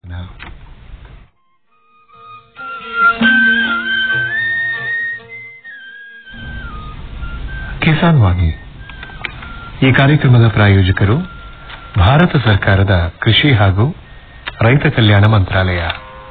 ಕಿಸಾನ್ ವಾಣಿ ಈ ಕಾರ್ಯಕ್ರಮದ ಪ್ರಾಯೋಜಕರು ಭಾರತ ಸರ್ಕಾರದ ಕೃಷಿ ಹಾಗೂ ರೈತ ಕಲ್ಯಾಣ ಮಂತ್ರಾಲಯ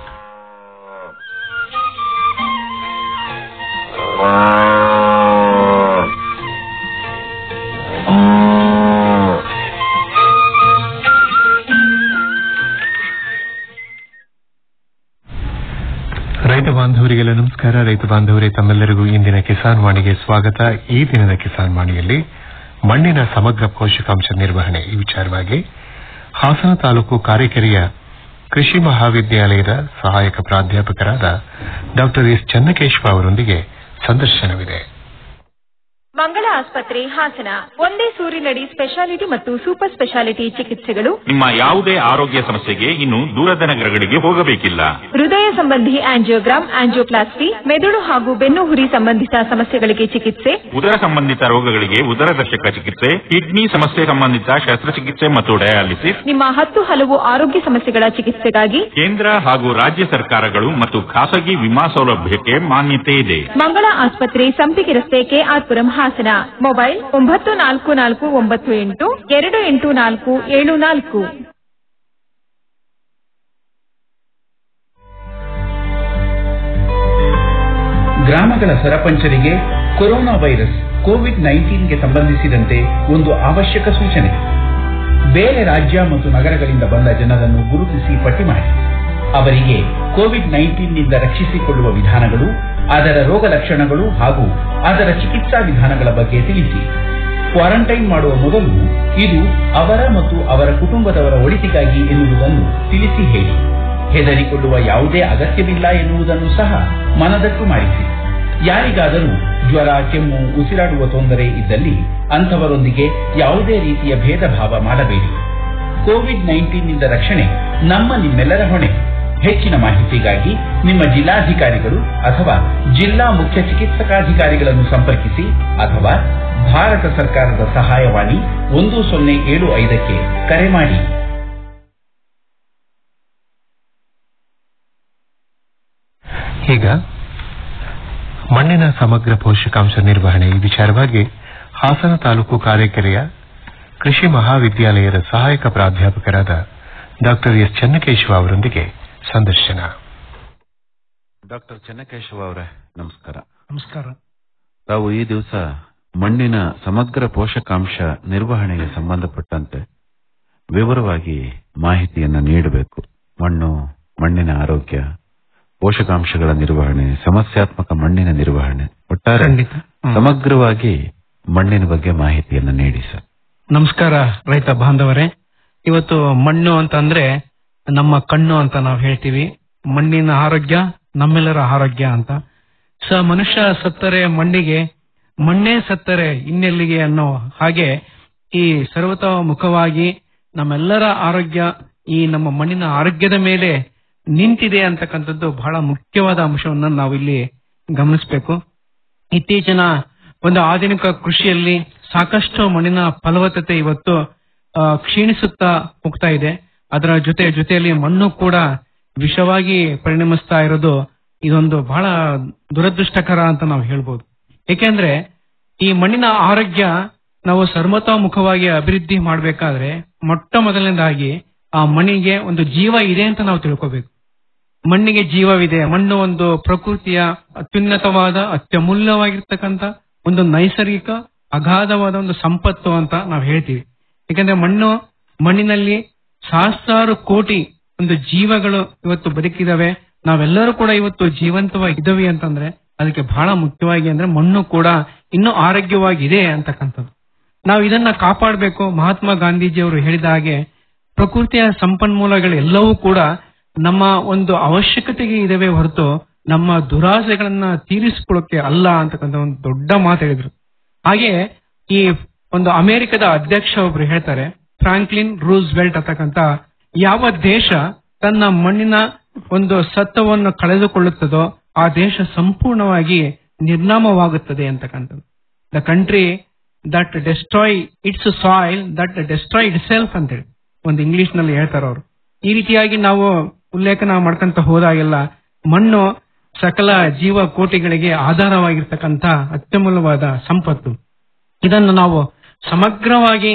ರೈತ ಬಾಂಧವರಿಗೆಲ್ಲ ನಮಸ್ಕಾರ ರೈತ ಬಾಂಧವರೇ ತಮ್ಮೆಲ್ಲರಿಗೂ ಇಂದಿನ ಕಿಸಾನ್ ವಾಣಿಗೆ ಸ್ವಾಗತ ಈ ದಿನದ ಕಿಸಾನ್ ವಾಣಿಯಲ್ಲಿ ಮಣ್ಣಿನ ಸಮಗ್ರ ಪೋಷಕಾಂಶ ನಿರ್ವಹಣೆ ಈ ವಿಚಾರವಾಗಿ ಹಾಸನ ತಾಲೂಕು ಕಾರೆಕೆರೆಯ ಕೃಷಿ ಮಹಾವಿದ್ಯಾಲಯದ ಸಹಾಯಕ ಪ್ರಾಧ್ಯಾಪಕರಾದ ಡಾ ಎಸ್ ಚನ್ನಕೇಶವ ಅವರೊಂದಿಗೆ ಸಂದರ್ಶನವಿದೆ ಮಂಗಳ ಆಸ್ಪತ್ರೆ ಹಾಸನ ಒಂದೇ ಸೂರಿನಡಿ ಸ್ಪೆಷಾಲಿಟಿ ಮತ್ತು ಸೂಪರ್ ಸ್ಪೆಷಾಲಿಟಿ ಚಿಕಿತ್ಸೆಗಳು ನಿಮ್ಮ ಯಾವುದೇ ಆರೋಗ್ಯ ಸಮಸ್ಯೆಗೆ ಇನ್ನು ದೂರದ ನಗರಗಳಿಗೆ ಹೋಗಬೇಕಿಲ್ಲ ಹೃದಯ ಸಂಬಂಧಿ ಆಂಜಿಯೋಗ್ರಾಮ್ ಆಂಜಿಯೋಪ್ಲಾಸ್ಟಿ ಮೆದುಳು ಹಾಗೂ ಬೆನ್ನು ಹುರಿ ಸಂಬಂಧಿತ ಸಮಸ್ಯೆಗಳಿಗೆ ಚಿಕಿತ್ಸೆ ಉದರ ಸಂಬಂಧಿತ ರೋಗಗಳಿಗೆ ಉದರದರ್ಶಕ ಚಿಕಿತ್ಸೆ ಕಿಡ್ನಿ ಸಮಸ್ಯೆ ಸಂಬಂಧಿತ ಶಸ್ತ್ರಚಿಕಿತ್ಸೆ ಮತ್ತು ಡಯಾಲಿಸಿಸ್ ನಿಮ್ಮ ಹತ್ತು ಹಲವು ಆರೋಗ್ಯ ಸಮಸ್ಯೆಗಳ ಚಿಕಿತ್ಸೆಗಾಗಿ ಕೇಂದ್ರ ಹಾಗೂ ರಾಜ್ಯ ಸರ್ಕಾರಗಳು ಮತ್ತು ಖಾಸಗಿ ವಿಮಾ ಸೌಲಭ್ಯಕ್ಕೆ ಮಾನ್ಯತೆ ಇದೆ ಮಂಗಳ ಆಸ್ಪತ್ರೆ ಸಂಪಿಗೆ ರಸ್ತೆ ಕೆಆರ್ಪುರಂ ಹಾಸನ ಮೊಬೈಲ್ ಒಂಬತ್ತು ನಾಲ್ಕು ನಾಲ್ಕು ಒಂಬತ್ತು ಎಂಟು ಎರಡು ಎಂಟು ನಾಲ್ಕು ಏಳು ನಾಲ್ಕು ಗ್ರಾಮಗಳ ಸರಪಂಚರಿಗೆ ಕೊರೋನಾ ವೈರಸ್ ಕೋವಿಡ್ ನೈನ್ಟೀನ್ಗೆ ಸಂಬಂಧಿಸಿದಂತೆ ಒಂದು ಅವಶ್ಯಕ ಸೂಚನೆ ಬೇರೆ ರಾಜ್ಯ ಮತ್ತು ನಗರಗಳಿಂದ ಬಂದ ಜನರನ್ನು ಗುರುತಿಸಿ ಪಟ್ಟಿ ಮಾಡಿ ಅವರಿಗೆ ಕೋವಿಡ್ ನೈನ್ಟೀನ್ನಿಂದ ರಕ್ಷಿಸಿಕೊಳ್ಳುವ ವಿಧಾನಗಳು ಅದರ ರೋಗ ಲಕ್ಷಣಗಳು ಹಾಗೂ ಅದರ ಚಿಕಿತ್ಸಾ ವಿಧಾನಗಳ ಬಗ್ಗೆ ತಿಳಿಸಿ ಕ್ವಾರಂಟೈನ್ ಮಾಡುವ ಮೊದಲು ಇದು ಅವರ ಮತ್ತು ಅವರ ಕುಟುಂಬದವರ ಒಳಿತಿಗಾಗಿ ಎನ್ನುವುದನ್ನು ತಿಳಿಸಿ ಹೇಳಿ ಹೆದರಿಕೊಳ್ಳುವ ಯಾವುದೇ ಅಗತ್ಯವಿಲ್ಲ ಎನ್ನುವುದನ್ನು ಸಹ ಮನದಟ್ಟು ಮಾಡಿಸಿ ಯಾರಿಗಾದರೂ ಜ್ವರ ಕೆಮ್ಮು ಉಸಿರಾಡುವ ತೊಂದರೆ ಇದ್ದಲ್ಲಿ ಅಂಥವರೊಂದಿಗೆ ಯಾವುದೇ ರೀತಿಯ ಭೇದ ಭಾವ ಮಾಡಬೇಡಿ ಕೋವಿಡ್ ನೈನ್ಟೀನ್ನಿಂದ ರಕ್ಷಣೆ ನಮ್ಮ ನಿಮ್ಮೆಲ್ಲರ ಹೊಣೆ ಹೆಚ್ಚಿನ ಮಾಹಿತಿಗಾಗಿ ನಿಮ್ಮ ಜಿಲ್ಲಾಧಿಕಾರಿಗಳು ಅಥವಾ ಜಿಲ್ಲಾ ಮುಖ್ಯ ಚಿಕಿತ್ಸಕಾಧಿಕಾರಿಗಳನ್ನು ಸಂಪರ್ಕಿಸಿ ಅಥವಾ ಭಾರತ ಸರ್ಕಾರದ ಸಹಾಯವಾಣಿ ಒಂದು ಸೊನ್ನೆ ಏಳು ಐದಕ್ಕೆ ಕರೆ ಮಾಡಿ ಈಗ ಮಣ್ಣಿನ ಸಮಗ್ರ ಪೋಷಕಾಂಶ ನಿರ್ವಹಣೆ ಈ ವಿಚಾರವಾಗಿ ಹಾಸನ ತಾಲೂಕು ಕಾರೆಕೆರೆಯ ಕೃಷಿ ಮಹಾವಿದ್ಯಾಲಯದ ಸಹಾಯಕ ಪ್ರಾಧ್ಯಾಪಕರಾದ ಡಾ ಎಸ್ ಚನ್ನಕೇಶವ ಅವರೊಂದಿಗೆ ಸಂದರ್ಶನ ಡಾಕ್ಟರ್ ಚೆನ್ನಕೇಶವ ಅವರೇ ನಮಸ್ಕಾರ ನಮಸ್ಕಾರ ತಾವು ಈ ದಿವಸ ಮಣ್ಣಿನ ಸಮಗ್ರ ಪೋಷಕಾಂಶ ನಿರ್ವಹಣೆಗೆ ಸಂಬಂಧಪಟ್ಟಂತೆ ವಿವರವಾಗಿ ಮಾಹಿತಿಯನ್ನು ನೀಡಬೇಕು ಮಣ್ಣು ಮಣ್ಣಿನ ಆರೋಗ್ಯ ಪೋಷಕಾಂಶಗಳ ನಿರ್ವಹಣೆ ಸಮಸ್ಯಾತ್ಮಕ ಮಣ್ಣಿನ ನಿರ್ವಹಣೆ ಒಟ್ಟಾರೆ ಖಂಡಿತ ಹ್ಮ್. ಸಮಗ್ರವಾಗಿ ಮಣ್ಣಿನ ಬಗ್ಗೆ ಮಾಹಿತಿಯನ್ನು ನೀಡಿ ಸರ್ ನಮಸ್ಕಾರ ರೈತ ಬಾಂಧವರೇ ಇವತ್ತು ಮಣ್ಣು ಅಂತಂದ್ರೆ ನಮ್ಮ ಕಣ್ಣು ಅಂತ ನಾವು ಹೇಳ್ತೀವಿ ಮಣ್ಣಿನ ಆರೋಗ್ಯ ನಮ್ಮೆಲ್ಲರ ಆರೋಗ್ಯ ಅಂತ ಸ ಮನುಷ್ಯ ಸತ್ತರೆ ಮಣ್ಣಿಗೆ ಮಣ್ಣೇ ಸತ್ತರೆ ಇನ್ನೆಲ್ಲಿಗೆ ಅನ್ನೋ ಹಾಗೆ ಈ ಸರ್ವತೋಮುಖವಾಗಿ ನಮ್ಮೆಲ್ಲರ ಆರೋಗ್ಯ ಈ ನಮ್ಮ ಮಣ್ಣಿನ ಆರೋಗ್ಯದ ಮೇಲೆ ನಿಂತಿದೆ ಅಂತಕ್ಕಂಥದ್ದು ಬಹಳ ಮುಖ್ಯವಾದ ಅಂಶವನ್ನ ನಾವು ಇಲ್ಲಿ ಗಮನಿಸಬೇಕು ಇತ್ತೀಚಿನ ಒಂದು ಆಧುನಿಕ ಕೃಷಿಯಲ್ಲಿ ಸಾಕಷ್ಟು ಮಣ್ಣಿನ ಫಲವತ್ತತೆ ಇವತ್ತು ಆ, ಕ್ಷೀಣಿಸುತ್ತಾ ಹೋಗ್ತಾ ಇದೆ ಅದರ ಜೊತೆ ಜೊತೆಯಲ್ಲಿ ಮಣ್ಣು ಕೂಡ ವಿಷವಾಗಿ ಪರಿಣಮಿಸ್ತಾ ಇರೋದು ಇದೊಂದು ಬಹಳ ದುರದೃಷ್ಟಕರ ಅಂತ ನಾವು ಹೇಳ್ಬೋದು ಏಕೆಂದ್ರೆ ಈ ಮಣ್ಣಿನ ಆರೋಗ್ಯ ನಾವು ಸರ್ವತೋಮುಖವಾಗಿ ಅಭಿವೃದ್ಧಿ ಮಾಡಬೇಕಾದ್ರೆ ಮೊಟ್ಟ ಮೊದಲನೇದಾಗಿ ಆ ಮಣ್ಣಿಗೆ ಒಂದು ಜೀವ ಇದೆ ಅಂತ ನಾವು ತಿಳ್ಕೋಬೇಕು ಮಣ್ಣಿಗೆ ಜೀವವಿದೆ ಮಣ್ಣು ಒಂದು ಪ್ರಕೃತಿಯ ಅತ್ಯುನ್ನತವಾದ ಅತ್ಯಮೂಲ್ಯವಾಗಿರ್ತಕ್ಕಂಥ ಒಂದು ನೈಸರ್ಗಿಕ ಅಗಾಧವಾದ ಒಂದು ಸಂಪತ್ತು ಅಂತ ನಾವು ಹೇಳ್ತೀವಿ ಯಾಕಂದ್ರೆ ಮಣ್ಣು ಮಣ್ಣಿನಲ್ಲಿ ಸಹಸ್ರಾರು ಕೋಟಿ ಒಂದು ಜೀವಗಳು ಇವತ್ತು ಬದುಕಿದಾವೆ ನಾವೆಲ್ಲರೂ ಕೂಡ ಇವತ್ತು ಜೀವಂತವಾಗಿದ್ದೀವಿ ಅಂತಂದ್ರೆ ಅದಕ್ಕೆ ಬಹಳ ಮುಖ್ಯವಾಗಿ ಅಂದ್ರೆ ಮಣ್ಣು ಕೂಡ ಇನ್ನೂ ಆರೋಗ್ಯವಾಗಿದೆ ಅಂತಕ್ಕಂಥದ್ದು ನಾವು ಇದನ್ನ ಕಾಪಾಡಬೇಕು ಮಹಾತ್ಮ ಗಾಂಧೀಜಿಯವರು ಹೇಳಿದ ಹಾಗೆ ಪ್ರಕೃತಿಯ ಸಂಪನ್ಮೂಲಗಳೆಲ್ಲವೂ ಕೂಡ ನಮ್ಮ ಒಂದು ಅವಶ್ಯಕತೆಗೆ ಇದಾವೆ ಹೊರತು ನಮ್ಮ ದುರಾಸೆಗಳನ್ನ ತೀರಿಸಿಕೊಳ್ಳೋಕೆ ಅಲ್ಲ ಅಂತಕ್ಕಂಥ ಒಂದು ದೊಡ್ಡ ಮಾತು ಹೇಳಿದ್ರು ಹಾಗೆ ಈ ಒಂದು ಅಮೆರಿಕದ ಅಧ್ಯಕ್ಷ ಒಬ್ರು ಹೇಳ್ತಾರೆ ಫ್ರಾಂಕ್ಲಿನ್ ರೂಸ್ ವೆಲ್ಟ್ ಅಂತಕ್ಕಂಥ ಯಾವ ದೇಶ ತನ್ನ ಮಣ್ಣಿನ ಒಂದು ಸತ್ವವನ್ನು ಕಳೆದುಕೊಳ್ಳುತ್ತದೋ ಆ ದೇಶ ಸಂಪೂರ್ಣವಾಗಿ ನಿರ್ನಾಮವಾಗುತ್ತದೆ ಅಂತಕ್ಕಂಥದ್ದು the country that destroy its soil that destroy itself ಅಂತೇಳಿ ಒಂದು ಇಂಗ್ಲಿಷ್ ನಲ್ಲಿ ಹೇಳ್ತಾರೆ ಅವರು ಈ ರೀತಿಯಾಗಿ ನಾವು ಉಲ್ಲೇಖನ ಮಾಡ್ಕೊಂತ ಹೋದಾಗೆಲ್ಲ ಮಣ್ಣು ಸಕಲ ಜೀವ ಕೋಟಿಗಳಿಗೆ ಆಧಾರವಾಗಿರ್ತಕ್ಕಂಥ ಅತ್ಯಮೂಲ್ಯವಾದ ಸಂಪತ್ತು ಇದನ್ನು ನಾವು ಸಮಗ್ರವಾಗಿ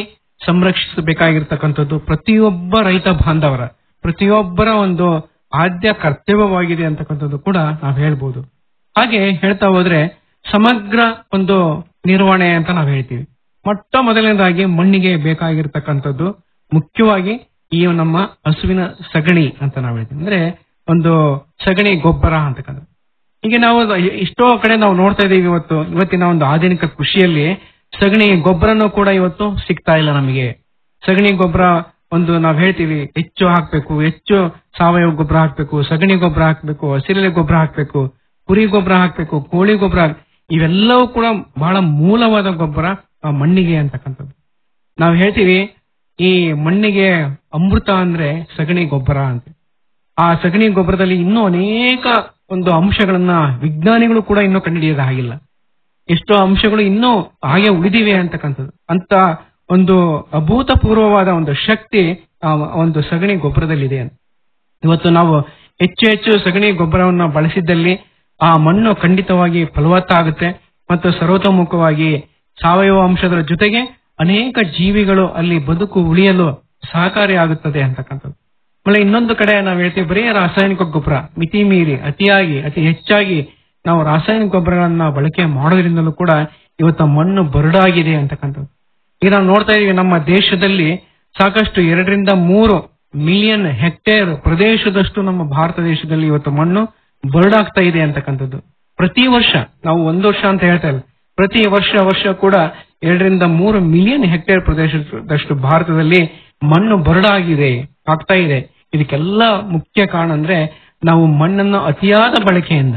ಸಂರಕ್ಷಿಸಬೇಕಾಗಿರ್ತಕ್ಕಂಥದ್ದು ಪ್ರತಿಯೊಬ್ಬ ರೈತ ಬಾಂಧವರ ಪ್ರತಿಯೊಬ್ಬರ ಒಂದು ಆದ್ಯ ಕರ್ತವ್ಯವಾಗಿದೆ ಅಂತಕ್ಕಂಥದ್ದು ಕೂಡ ನಾವು ಹೇಳ್ಬೋದು ಹಾಗೆ ಹೇಳ್ತಾ ಹೋದ್ರೆ ಸಮಗ್ರ ಒಂದು ನಿರ್ವಹಣೆ ಅಂತ ನಾವು ಹೇಳ್ತೀವಿ ಮೊಟ್ಟ ಮೊದಲನೇದಾಗಿ ಮಣ್ಣಿಗೆ ಬೇಕಾಗಿರ್ತಕ್ಕಂಥದ್ದು ಮುಖ್ಯವಾಗಿ ಈ ನಮ್ಮ ಹಸುವಿನ ಸಗಣಿ ಅಂತ ನಾವು ಹೇಳ್ತೀವಿ ಅಂದ್ರೆ ಒಂದು ಸಗಣಿ ಗೊಬ್ಬರ ಅಂತಕ್ಕಂಥದ್ದು ಈಗ ನಾವು ಎಷ್ಟೋ ಕಡೆ ನಾವು ನೋಡ್ತಾ ಇದೀವಿ ಇವತ್ತು ಇವತ್ತಿನ ಒಂದು ಆಧುನಿಕ ಕೃಷಿಯಲ್ಲಿ ಸಗಣಿ ಗೊಬ್ಬರನೂ ಕೂಡ ಇವತ್ತು ಸಿಗ್ತಾ ಇಲ್ಲ ನಮಗೆ ಸಗಣಿ ಗೊಬ್ಬರ ಒಂದು ನಾವ್ ಹೇಳ್ತೀವಿ ಹೆಚ್ಚು ಹಾಕ್ಬೇಕು ಹೆಚ್ಚು ಸಾವಯವ ಗೊಬ್ಬರ ಹಾಕ್ಬೇಕು ಸಗಣಿ ಗೊಬ್ಬರ ಹಾಕ್ಬೇಕು ಹಸಿರೆಲೆ ಗೊಬ್ಬರ ಹಾಕ್ಬೇಕು ಕುರಿ ಗೊಬ್ಬರ ಹಾಕ್ಬೇಕು ಕೋಳಿ ಗೊಬ್ಬರ ಹಾಕ್- ಇವೆಲ್ಲವೂ ಕೂಡ ಬಹಳ ಮೂಲವಾದ ಗೊಬ್ಬರ ಆ ಮಣ್ಣಿಗೆ ಅಂತಕ್ಕಂಥದ್ದು ನಾವು ಹೇಳ್ತೀವಿ ಈ ಮಣ್ಣಿಗೆ ಅಮೃತ ಅಂದ್ರೆ ಸಗಣಿ ಗೊಬ್ಬರ ಅಂತ ಆ ಸಗಣಿ ಗೊಬ್ಬರದಲ್ಲಿ ಇನ್ನೂ ಅನೇಕ ಒಂದು ಅಂಶಗಳನ್ನ ವಿಜ್ಞಾನಿಗಳು ಕೂಡ ಇನ್ನೂ ಕಂಡುಹಿಡಿಯೋದ ಹಾಗಿಲ್ಲ ಎಷ್ಟೋ ಅಂಶಗಳು ಇನ್ನೂ ಹಾಗೆ ಉಳಿದಿವೆ ಅಂತಕ್ಕಂಥದ್ದು ಅಂತ ಒಂದು ಅಭೂತಪೂರ್ವವಾದ ಒಂದು ಶಕ್ತಿ ಆ ಒಂದು ಸಗಣಿ ಗೊಬ್ಬರದಲ್ಲಿದೆ ಅಂತ ಇವತ್ತು ನಾವು ಹೆಚ್ಚು ಹೆಚ್ಚು ಸಗಣಿ ಗೊಬ್ಬರವನ್ನು ಬಳಸಿದ್ದಲ್ಲಿ ಆ ಮಣ್ಣು ಖಂಡಿತವಾಗಿ ಫಲವತ್ತಾಗುತ್ತೆ ಮತ್ತು ಸರ್ವತೋಮುಖವಾಗಿ ಸಾವಯವ ಅಂಶದ ಜೊತೆಗೆ ಅನೇಕ ಜೀವಿಗಳು ಅಲ್ಲಿ ಬದುಕು ಉಳಿಯಲು ಸಹಕಾರಿಯಾಗುತ್ತದೆ ಅಂತಕ್ಕಂಥದ್ದು ಆಮೇಲೆ ಇನ್ನೊಂದು ಕಡೆ ನಾವು ಹೇಳ್ತೀವಿ ಬರೀ ರಾಸಾಯನಿಕ ಗೊಬ್ಬರ ಮಿತಿ ಮೀರಿ ಅತಿಯಾಗಿ ಅತಿ ಹೆಚ್ಚಾಗಿ ನಾವು ರಾಸಾಯನಿಕ ಗೊಬ್ಬರಗಳನ್ನ ಬಳಕೆ ಮಾಡೋದ್ರಿಂದಲೂ ಕೂಡ ಇವತ್ತು ಮಣ್ಣು ಬರಡಾಗಿದೆ ಅಂತಕ್ಕಂಥದ್ದು ಈಗ ನಾವು ನೋಡ್ತಾ ಇದೀವಿ ನಮ್ಮ ದೇಶದಲ್ಲಿ ಸಾಕಷ್ಟು ಎರಡರಿಂದ ಮೂರು ಮಿಲಿಯನ್ ಹೆಕ್ಟೇರ್ ಪ್ರದೇಶದಷ್ಟು ನಮ್ಮ ಭಾರತ ದೇಶದಲ್ಲಿ ಇವತ್ತು ಮಣ್ಣು ಬರಡಾಗ್ತಾ ಇದೆ ಅಂತಕ್ಕಂಥದ್ದು ಪ್ರತಿ ವರ್ಷ ನಾವು ಒಂದು ವರ್ಷ ಅಂತ ಹೇಳ್ತಾ ಇಲ್ಲ ಪ್ರತಿ ವರ್ಷ ವರ್ಷ ಕೂಡ ಎರಡರಿಂದ ಮೂರು ಮಿಲಿಯನ್ ಹೆಕ್ಟೇರ್ ಪ್ರದೇಶದಷ್ಟು ಭಾರತದಲ್ಲಿ ಮಣ್ಣು ಬರಡಾಗಿದೆ ಆಗ್ತಾ ಇದೆ ಇದಕ್ಕೆಲ್ಲ ಮುಖ್ಯ ಕಾರಣ ಅಂದ್ರೆ ನಾವು ಮಣ್ಣನ್ನು ಅತಿಯಾದ ಬಳಕೆಯಿಂದ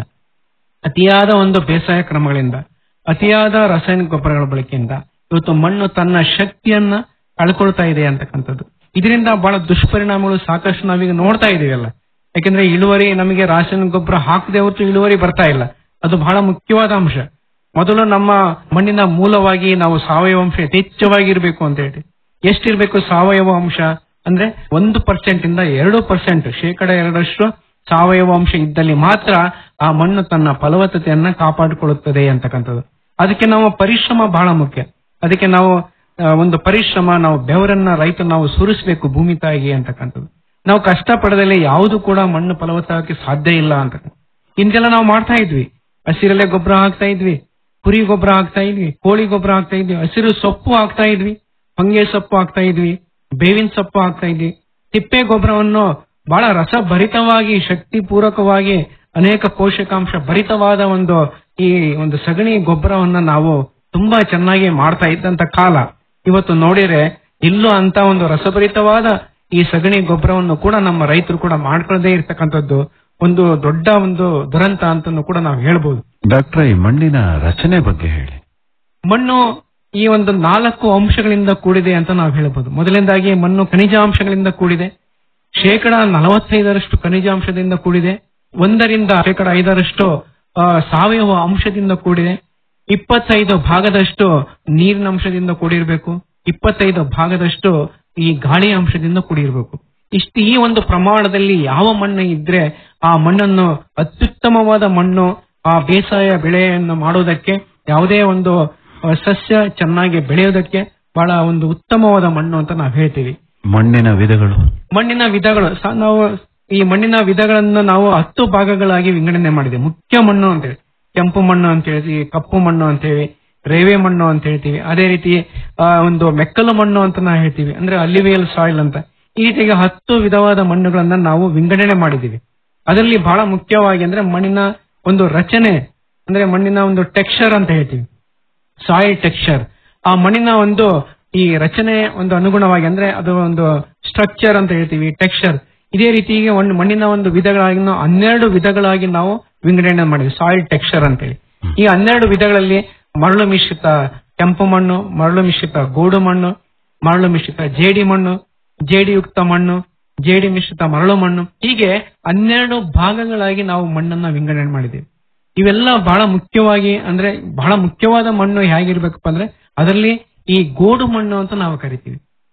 ಅತಿಯಾದ ಒಂದು ಬೇಸಾಯ ಕ್ರಮಗಳಿಂದ ಅತಿಯಾದ ರಾಸಾಯನಿಕ ಗೊಬ್ಬರಗಳ ಬಳಕೆಯಿಂದ ಇವತ್ತು ಮಣ್ಣು ತನ್ನ ಶಕ್ತಿಯನ್ನ ಕಳ್ಕೊಳ್ತಾ ಇದೆ ಅಂತಕ್ಕಂಥದ್ದು ಇದರಿಂದ ಬಹಳ ದುಷ್ಪರಿಣಾಮಗಳು ಸಾಕಷ್ಟು ನಾವೀಗ ನೋಡ್ತಾ ಇದೀವಲ್ಲ ಯಾಕಂದ್ರೆ ಇಳುವರಿ ನಮಗೆ ರಾಸಾಯನಿಕ ಗೊಬ್ಬರ ಹಾಕದೆ ಹೊರತು ಇಳುವರಿ ಬರ್ತಾ ಇಲ್ಲ ಅದು ಬಹಳ ಮುಖ್ಯವಾದ ಅಂಶ ಮೊದಲು ನಮ್ಮ ಮಣ್ಣಿನ ಮೂಲವಾಗಿ ನಾವು ಸಾವಯವ ಅಂಶ ಯಥೇಚ್ಛವಾಗಿರ್ಬೇಕು ಅಂತ ಹೇಳಿ ಎಷ್ಟಿರ್ಬೇಕು ಸಾವಯವ ಅಂಶ ಅಂದ್ರೆ ಒಂದು ಪರ್ಸೆಂಟ್ ಇಂದ ಎರಡು ಪರ್ಸೆಂಟ್ ಶೇಕಡ ಎರಡರಷ್ಟು ಸಾವಯವ ಅಂಶ ಇದ್ದಲ್ಲಿ ಮಾತ್ರ ಆ ಮಣ್ಣು ತನ್ನ ಫಲವತ್ತತೆಯನ್ನ ಕಾಪಾಡಿಕೊಳ್ಳುತ್ತದೆ ಅಂತಕ್ಕಂಥದ್ದು ಅದಕ್ಕೆ ನಾವು ಪರಿಶ್ರಮ ಬಹಳ ಮುಖ್ಯ ಅದಕ್ಕೆ ನಾವು ಆ, ಒಂದು ಪರಿಶ್ರಮ ನಾವು ಬೆವರನ್ನ ರೈತ ನಾವು ಸುರಿಸಬೇಕು ಭೂಮಿ ತಾಯಿಗೆ ಅಂತಕ್ಕಂಥದ್ದು ನಾವು ಕಷ್ಟ ಪಡದಲ್ಲಿ ಯಾವುದು ಕೂಡ ಮಣ್ಣು ಫಲವತ್ತಾಗಕ್ಕೆ ಸಾಧ್ಯ ಇಲ್ಲ ಅಂತ ಹಿಂದೆಲ್ಲ ನಾವು ಮಾಡ್ತಾ ಇದ್ವಿ ಹಸಿರಲ್ಲೇ ಗೊಬ್ಬರ ಹಾಕ್ತಾ ಇದ್ವಿ ಕುರಿ ಗೊಬ್ಬರ ಹಾಕ್ತಾ ಇದ್ವಿ ಕೋಳಿ ಗೊಬ್ಬರ ಹಾಕ್ತಾ ಇದ್ವಿ ಹಸಿರು ಸೊಪ್ಪು ಹಾಕ್ತಾ ಇದ್ವಿ ಹೊಂಗೆ ಸೊಪ್ಪು ಹಾಕ್ತಾ ಇದ್ವಿ ಬೇವಿನ ಸೊಪ್ಪು ಹಾಕ್ತಾ ಇದ್ವಿ ತಿಪ್ಪೆ ಗೊಬ್ಬರವನ್ನು ಬಹಳ ರಸಭರಿತವಾಗಿ ಶಕ್ತಿ ಪೂರಕವಾಗಿ ಅನೇಕ ಪೋಷಕಾಂಶ ಭರಿತವಾದ ಒಂದು ಈ ಒಂದು ಸಗಣಿ ಗೊಬ್ಬರವನ್ನ ನಾವು ತುಂಬಾ ಚೆನ್ನಾಗಿ ಮಾಡ್ತಾ ಇದ್ದಂತ ಕಾಲ ಇವತ್ತು ನೋಡಿದ್ರೆ ಇಲ್ಲೂ ಅಂತ ಒಂದು ರಸಭರಿತವಾದ ಈ ಸಗಣಿ ಗೊಬ್ಬರವನ್ನು ಕೂಡ ನಮ್ಮ ರೈತರು ಕೂಡ ಮಾಡ್ಕೊಳ್ಳದೆ ಇರ್ತಕ್ಕಂಥದ್ದು ಒಂದು ದೊಡ್ಡ ಒಂದು ದುರಂತ ಅಂತನೂ ಕೂಡ ನಾವು ಹೇಳ್ಬೋದು ಡಾಕ್ಟ್ರೆ ಈ ಮಣ್ಣಿನ ರಚನೆ ಬಗ್ಗೆ ಹೇಳಿ ಮಣ್ಣು ಈ ಒಂದು ನಾಲ್ಕು ಅಂಶಗಳಿಂದ ಕೂಡಿದೆ ಅಂತ ನಾವು ಹೇಳ್ಬೋದು ಮೊದಲನೇದಾಗಿ ಮಣ್ಣು ಖನಿಜಾಂಶಗಳಿಂದ ಕೂಡಿದೆ ಶೇಕಡ ನಲವತ್ತೈದರಷ್ಟು ಖನಿಜಾಂಶದಿಂದ ಕೂಡಿದೆ ಒಂದರಿಂದ ಶೇಕಡ ಐದರಷ್ಟು ಆ, ಸಾವಯವ ಅಂಶದಿಂದ ಕೂಡಿದೆ ಇಪ್ಪತ್ತೈದು ಭಾಗದಷ್ಟು ನೀರಿನ ಅಂಶದಿಂದ ಕೂಡಿರಬೇಕು ಇಪ್ಪತ್ತೈದು ಭಾಗದಷ್ಟು ಈ ಗಾಳಿ ಅಂಶದಿಂದ ಕೂಡಿರಬೇಕು ಇಷ್ಟು ಈ ಒಂದು ಪ್ರಮಾಣದಲ್ಲಿ ಯಾವ ಮಣ್ಣು ಇದ್ರೆ ಆ ಮಣ್ಣನ್ನು ಅತ್ಯುತ್ತಮವಾದ ಮಣ್ಣು ಆ ಬೇಸಾಯ ಬೆಳೆಯನ್ನು ಮಾಡೋದಕ್ಕೆ ಯಾವುದೇ ಒಂದು ಆ, ಸಸ್ಯ ಚೆನ್ನಾಗಿ ಬೆಳೆಯೋದಕ್ಕೆ ಬಹಳ ಒಂದು ಉತ್ತಮವಾದ ಮಣ್ಣು ಅಂತ ನಾವು ಹೇಳ್ತೀವಿ ಮಣ್ಣಿನ ವಿಧಗಳು ಮಣ್ಣಿನ ವಿಧಗಳು ಸ- ನಾವು ಈ ಮಣ್ಣಿನ ವಿಧಗಳನ್ನು ನಾವು ಹತ್ತು ಭಾಗಗಳಾಗಿ ವಿಂಗಡಣೆ ಮಾಡಿದೆ ಮುಖ್ಯ ಮಣ್ಣು ಅಂತ ಹೇಳಿ ಕೆಂಪು ಮಣ್ಣು ಅಂತ ಹೇಳ್ತೀವಿ ಕಪ್ಪು ಮಣ್ಣು ಅಂತ ಹೇಳಿ ರೇವೆ ಮಣ್ಣು ಅಂತ ಹೇಳ್ತೀವಿ ಅದೇ ರೀತಿ ಆ, ಒಂದು ಮೆಕ್ಕಲು ಮಣ್ಣು ಅಂತ ನಾವು ಹೇಳ್ತೀವಿ ಅಂದ್ರೆ ಅಲಿವಿಯಲ್ ಸಾಯಿಲ್ ಅಂತ ಈ ರೀತಿಯಾಗಿ ಹತ್ತು ವಿಧವಾದ ಮಣ್ಣುಗಳನ್ನ ನಾವು ವಿಂಗಡಣೆ ಮಾಡಿದೀವಿ ಅದರಲ್ಲಿ ಬಹಳ ಮುಖ್ಯವಾಗಿ ಅಂದ್ರೆ ಮಣ್ಣಿನ ಒಂದು ರಚನೆ ಅಂದ್ರೆ ಮಣ್ಣಿನ ಒಂದು ಟೆಕ್ಸ್ಚರ್ ಅಂತ ಹೇಳ್ತೀವಿ ಸಾಯಿಲ್ ಟೆಕ್ಸ್ಚರ್ ಆ ಮಣ್ಣಿನ ಒಂದು ಈ ರಚನೆ ಒಂದು ಅನುಗುಣವಾಗಿ ಅಂದ್ರೆ ಅದು ಒಂದು ಸ್ಟ್ರಕ್ಚರ್ ಅಂತ ಹೇಳ್ತೀವಿ ಟೆಕ್ಸ್ಚರ್ ಇದೇ ರೀತಿಗೆ ಒಂದು ಮಣ್ಣಿನ ಒಂದು ವಿಧಗಳಾಗಿ ನಾವು ಹನ್ನೆರಡು ವಿಧಗಳಾಗಿ ನಾವು ವಿಂಗಡಣೆ ಮಾಡಿದ್ವಿ ಸಾಯಿಲ್ ಟೆಕ್ಸ್ಚರ್ ಅಂತ ಹೇಳಿ ಈ ಹನ್ನೆರಡು ವಿಧಗಳಲ್ಲಿ ಮರಳು ಮಿಶ್ರಿತ ಕೆಂಪು ಮಣ್ಣು ಮರಳು ಮಿಶ್ರಿತ ಗೋಡು ಮಣ್ಣು ಮರಳು ಮಿಶ್ರಿತ ಜೇಡಿ ಮಣ್ಣು ಜೇಡಿಯುಕ್ತ ಮಣ್ಣು ಜೇಡಿ ಮಿಶ್ರಿತ ಮರಳು ಮಣ್ಣು ಹೀಗೆ ಹನ್ನೆರಡು ಭಾಗಗಳಾಗಿ ನಾವು ಮಣ್ಣನ್ನ ವಿಂಗಡಣೆ ಮಾಡಿದ್ದೀವಿ ಇವೆಲ್ಲ ಬಹಳ ಮುಖ್ಯವಾಗಿ ಅಂದ್ರೆ ಬಹಳ ಮುಖ್ಯವಾದ ಮಣ್ಣು ಹೇಗಿರ್ಬೇಕಪ್ಪ ಅಂದ್ರೆ ಅದರಲ್ಲಿ ಈ ಗೋಡು ಮಣ್ಣು ಅಂತ ನಾವು ಕರಿತೀವಿ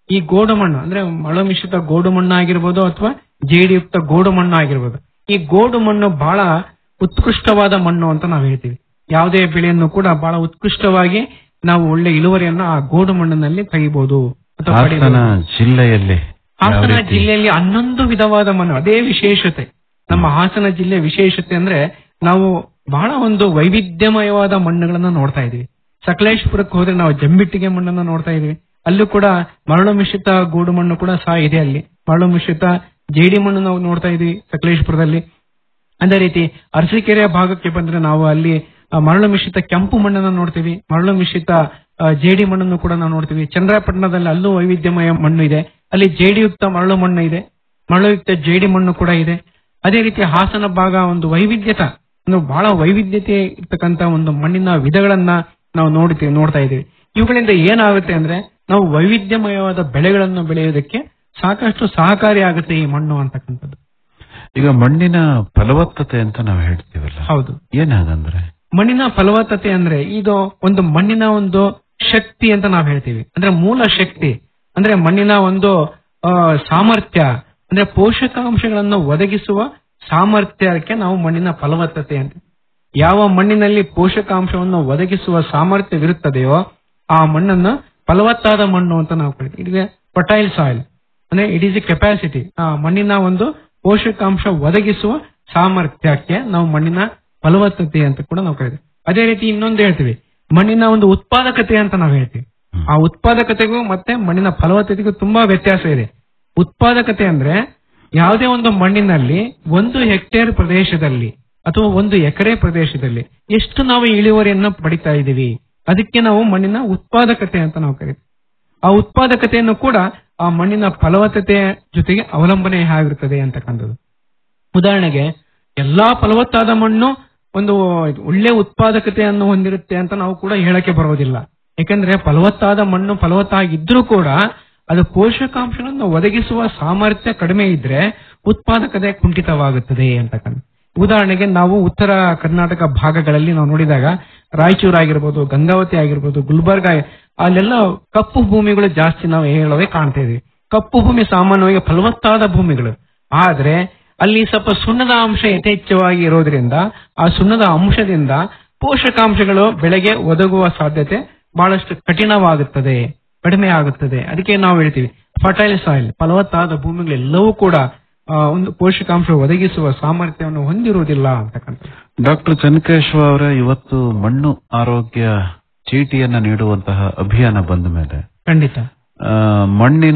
ಈ ಗೋಡು ಮಣ್ಣು ಅಂದ್ರೆ ಮರಳು ಮಿಶ್ರಿತ ಗೋಡು ಮಣ್ಣು ಆಗಿರ್ಬೋದು ಅಥವಾ ಜೇಡಿಯುಕ್ತ ಗೋಡು ಮಣ್ಣು ಆಗಿರ್ಬೋದು ಈ ಗೋಡು ಮಣ್ಣು ಬಹಳ ಉತ್ಕೃಷ್ಟವಾದ ಮಣ್ಣು ಅಂತ ನಾವು ಹೇಳ್ತೀವಿ ಯಾವುದೇ ಬೆಳೆಯನ್ನು ಕೂಡ ಬಹಳ ಉತ್ಕೃಷ್ಟವಾಗಿ ನಾವು ಒಳ್ಳೆ ಇಳುವರಿಯನ್ನ ಆ ಗೋಡು ಮಣ್ಣಿನಲ್ಲಿ ತೆಗಿಬಹುದು ಅಥವಾ ಹಾಸನ ಪಡೆಯಬಹುದು. ಜಿಲ್ಲೆಯಲ್ಲಿ ಯಾವ ಹಾಸನ ರೀತಿ? ಜಿಲ್ಲೆಯಲ್ಲಿ ಹನ್ನೊಂದು ವಿಧವಾದ ಮಣ್ಣು ಅದೇ ವಿಶೇಷತೆ ನಮ್ಮ ಹಾಸನ ಜಿಲ್ಲೆ ವಿಶೇಷತೆ ಅಂದ್ರೆ ನಾವು ಬಹಳ ಒಂದು ವೈವಿಧ್ಯಮಯವಾದ ಮಣ್ಣುಗಳನ್ನ ನೋಡ್ತಾ ಇದೀವಿ ಸಕಲೇಶ್ಪುರಕ್ಕೆ ಹೋದ್ರೆ ನಾವು ಜಂಬಿಟ್ಟಿಗೆ ಮಣ್ಣನ್ನ ನೋಡ್ತಾ ಇದೀವಿ ಅಲ್ಲೂ ಕೂಡ ಮರಳು ಮಿಶ್ರಿತ ಗೂಡು ಮಣ್ಣು ಕೂಡ ಸಹ ಇದೆ ಅಲ್ಲಿ ಮರಳು ಮಿಶ್ರಿತ ಜೇಡಿ ಮಣ್ಣು ನಾವು ನೋಡ್ತಾ ಇದೀವಿ ಸಕಲೇಶ್ಪುರದಲ್ಲಿ ಅದೇ ರೀತಿ ಅರಸೀಕೆರೆ ಭಾಗಕ್ಕೆ ಬಂದ್ರೆ ನಾವು ಅಲ್ಲಿ ಆ, ಮರಳು ಮಿಶ್ರಿತ ಕೆಂಪು ಮಣ್ಣನ್ನು ನೋಡ್ತೀವಿ ಮರಳು ಮಿಶ್ರಿತ ಆ, ಜೇಡಿ ಮಣ್ಣನ್ನು ಕೂಡ ನಾವು ನೋಡ್ತೀವಿ ಚಂದ್ರಪಟ್ಟಣದಲ್ಲಿ ಅಲ್ಲೂ ವೈವಿಧ್ಯಮಯ ಮಣ್ಣು ಇದೆ ಅಲ್ಲಿ ಜೇಡಿಯುಕ್ತ ಮರಳು ಮಣ್ಣು ಇದೆ ಮರಳುಯುಕ್ತ ಜೇಡಿ ಮಣ್ಣು ಕೂಡ ಇದೆ ಅದೇ ರೀತಿ ಹಾಸನ ಭಾಗ ಒಂದು ವೈವಿಧ್ಯತ ಒಂದು ಬಹಳ ವೈವಿಧ್ಯತೆ ಇರ್ತಕ್ಕಂತ ಒಂದು ಮಣ್ಣಿನ ವಿಧಗಳನ್ನ ನಾವು ನೋಡ್ತೀವಿ ನೋಡ್ತಾ ಇದ್ದೀವಿ ಇವುಗಳಿಂದ ಏನಾಗುತ್ತೆ ಅಂದ್ರೆ ನಾವು ವೈವಿಧ್ಯಮಯವಾದ ಬೆಳೆಗಳನ್ನು ಬೆಳೆಯೋದಕ್ಕೆ ಸಾಕಷ್ಟು ಸಹಕಾರಿ ಆಗುತ್ತೆ ಈ ಮಣ್ಣು ಅಂತಕ್ಕಂಥದ್ದು ಈಗ ಮಣ್ಣಿನ ಫಲವತ್ತತೆ ಅಂತ ನಾವು ಹೇಳ್ತೀವಲ್ಲ ಹೌದು ಏನಾಗಂದ್ರೆ ಮಣ್ಣಿನ ಫಲವತ್ತತೆ ಅಂದ್ರೆ ಇದು ಒಂದು ಮಣ್ಣಿನ ಒಂದು ಶಕ್ತಿ ಅಂತ ನಾವು ಹೇಳ್ತೀವಿ ಅಂದ್ರೆ ಮೂಲ ಶಕ್ತಿ ಅಂದ್ರೆ ಮಣ್ಣಿನ ಒಂದು ಆ, ಸಾಮರ್ಥ್ಯ ಅಂದ್ರೆ ಪೋಷಕಾಂಶಗಳನ್ನು ಒದಗಿಸುವ ಸಾಮರ್ಥ್ಯಕ್ಕೆ ನಾವು ಮಣ್ಣಿನ ಫಲವತ್ತತೆ ಅಂತ ಯಾವ ಮಣ್ಣಿನಲ್ಲಿ ಪೋಷಕಾಂಶವನ್ನು ಒದಗಿಸುವ ಸಾಮರ್ಥ್ಯವಿರುತ್ತದೆಯೋ ಆ ಮಣ್ಣನ್ನು ಫಲವತ್ತಾದ ಮಣ್ಣು ಅಂತ ನಾವು ಕರಿತೀವಿ ಇಟ್ ಫರ್ಟೈಲ್ ಸಾಯಿಲ್ ಅಂದ್ರೆ ಇಟ್ ಈಸ್ ಎ ಕೆಪಾಸಿಟಿ ಆ ಮಣ್ಣಿನ ಒಂದು ಪೋಷಕಾಂಶ ಒದಗಿಸುವ ಸಾಮರ್ಥ್ಯಕ್ಕೆ ನಾವು ಮಣ್ಣಿನ ಫಲವತ್ತತೆ ಅಂತ ಕೂಡ ನಾವು ಕರಿತೀವಿ ಅದೇ ರೀತಿ ಇನ್ನೊಂದು ಹೇಳ್ತೀವಿ ಮಣ್ಣಿನ ಒಂದು ಉತ್ಪಾದಕತೆ ಅಂತ ನಾವು ಹೇಳ್ತೀವಿ ಆ ಉತ್ಪಾದಕತೆಗೂ ಮತ್ತೆ ಮಣ್ಣಿನ ಫಲವತ್ತತೆಗೂ ತುಂಬಾ ವ್ಯತ್ಯಾಸ ಇದೆ ಉತ್ಪಾದಕತೆ ಅಂದ್ರೆ ಯಾವುದೇ ಒಂದು ಮಣ್ಣಿನಲ್ಲಿ ಒಂದು ಹೆಕ್ಟೇರ್ ಪ್ರದೇಶದಲ್ಲಿ ಅಥವಾ ಒಂದು ಎಕರೆ ಪ್ರದೇಶದಲ್ಲಿ ಎಷ್ಟು ನಾವು ಇಳುವರಿಯನ್ನು ಪಡಿತಾ ಇದ್ದೀವಿ ಅದಕ್ಕೆ ನಾವು ಮಣ್ಣಿನ ಉತ್ಪಾದಕತೆ ಅಂತ ನಾವು ಕರಿತೀವಿ ಆ ಉತ್ಪಾದಕತೆಯನ್ನು ಕೂಡ ಆ ಮಣ್ಣಿನ ಫಲವತ್ತತೆಯ ಜೊತೆಗೆ ಅವಲಂಬನೆ ಆಗಿರುತ್ತದೆ ಅಂತಕ್ಕಂಥದ್ದು ಉದಾಹರಣೆಗೆ ಎಲ್ಲಾ ಫಲವತ್ತಾದ ಮಣ್ಣು ಒಂದು ಒಳ್ಳೆ ಉತ್ಪಾದಕತೆಯನ್ನು ಹೊಂದಿರುತ್ತೆ ಅಂತ ನಾವು ಕೂಡ ಹೇಳಕ್ಕೆ ಬರೋದಿಲ್ಲ ಯಾಕಂದ್ರೆ ಫಲವತ್ತಾದ ಮಣ್ಣು ಫಲವತ್ತಾಗಿದ್ರೂ ಕೂಡ ಅದು ಪೋಷಕಾಂಶಗಳನ್ನು ಒದಗಿಸುವ ಸಾಮರ್ಥ್ಯ ಕಡಿಮೆ ಇದ್ರೆ ಉತ್ಪಾದಕತೆ ಕುಂಠಿತವಾಗುತ್ತದೆ ಅಂತಕ್ಕಂಥ ಉದಾಹರಣೆಗೆ ನಾವು ಉತ್ತರ ಕರ್ನಾಟಕ ಭಾಗಗಳಲ್ಲಿ ನಾವು ನೋಡಿದಾಗ ರಾಯಚೂರು ಆಗಿರ್ಬೋದು ಗಂಗಾವತಿ ಆಗಿರ್ಬೋದು ಗುಲ್ಬರ್ಗ ಅಲ್ಲೆಲ್ಲ ಕಪ್ಪು ಭೂಮಿಗಳು ಜಾಸ್ತಿ ನಾವು ಹೇಳೋದೇ ಕಾಣ್ತಾ ಇದೀವಿ ಕಪ್ಪು ಭೂಮಿ ಸಾಮಾನ್ಯವಾಗಿ ಫಲವತ್ತಾದ ಭೂಮಿಗಳು ಆದ್ರೆ ಅಲ್ಲಿ ಸ್ವಲ್ಪ ಸುಣ್ಣದ ಅಂಶ ಯಥೇಚ್ಛವಾಗಿ ಇರೋದ್ರಿಂದ ಆ ಸುಣ್ಣದ ಅಂಶದಿಂದ ಪೋಷಕಾಂಶಗಳು ಬೆಳೆಗೆ ಒದಗುವ ಸಾಧ್ಯತೆ ಬಹಳಷ್ಟು ಕಠಿಣವಾಗುತ್ತದೆ ಕಡಿಮೆ ಆಗುತ್ತದೆ ಅದಕ್ಕೆ ನಾವು ಹೇಳ್ತೀವಿ ಫರ್ಟೈಲ್ ಸಾಯಿಲ್ ಫಲವತ್ತಾದ ಭೂಮಿಗಳೆಲ್ಲವೂ ಕೂಡ ಆ, ಒಂದು ಪೋಷಕಾಂಶ ಒದಗಿಸುವ ಸಾಮರ್ಥ್ಯವನ್ನು ಹೊಂದಿರುವುದಿಲ್ಲ ಅಂತಕ್ಕಂಥ ಡಾಕ್ಟರ್ ಚನ್ನಕೇಶ್ವ ಅವರೇ ಇವತ್ತು ಮಣ್ಣು ಆರೋಗ್ಯ ಚೀಟಿಯನ್ನ ನೀಡುವಂತಹ ಅಭಿಯಾನ ಬಂದ ಮೇಲೆ ಖಂಡಿತ ಆ, ಮಣ್ಣಿನ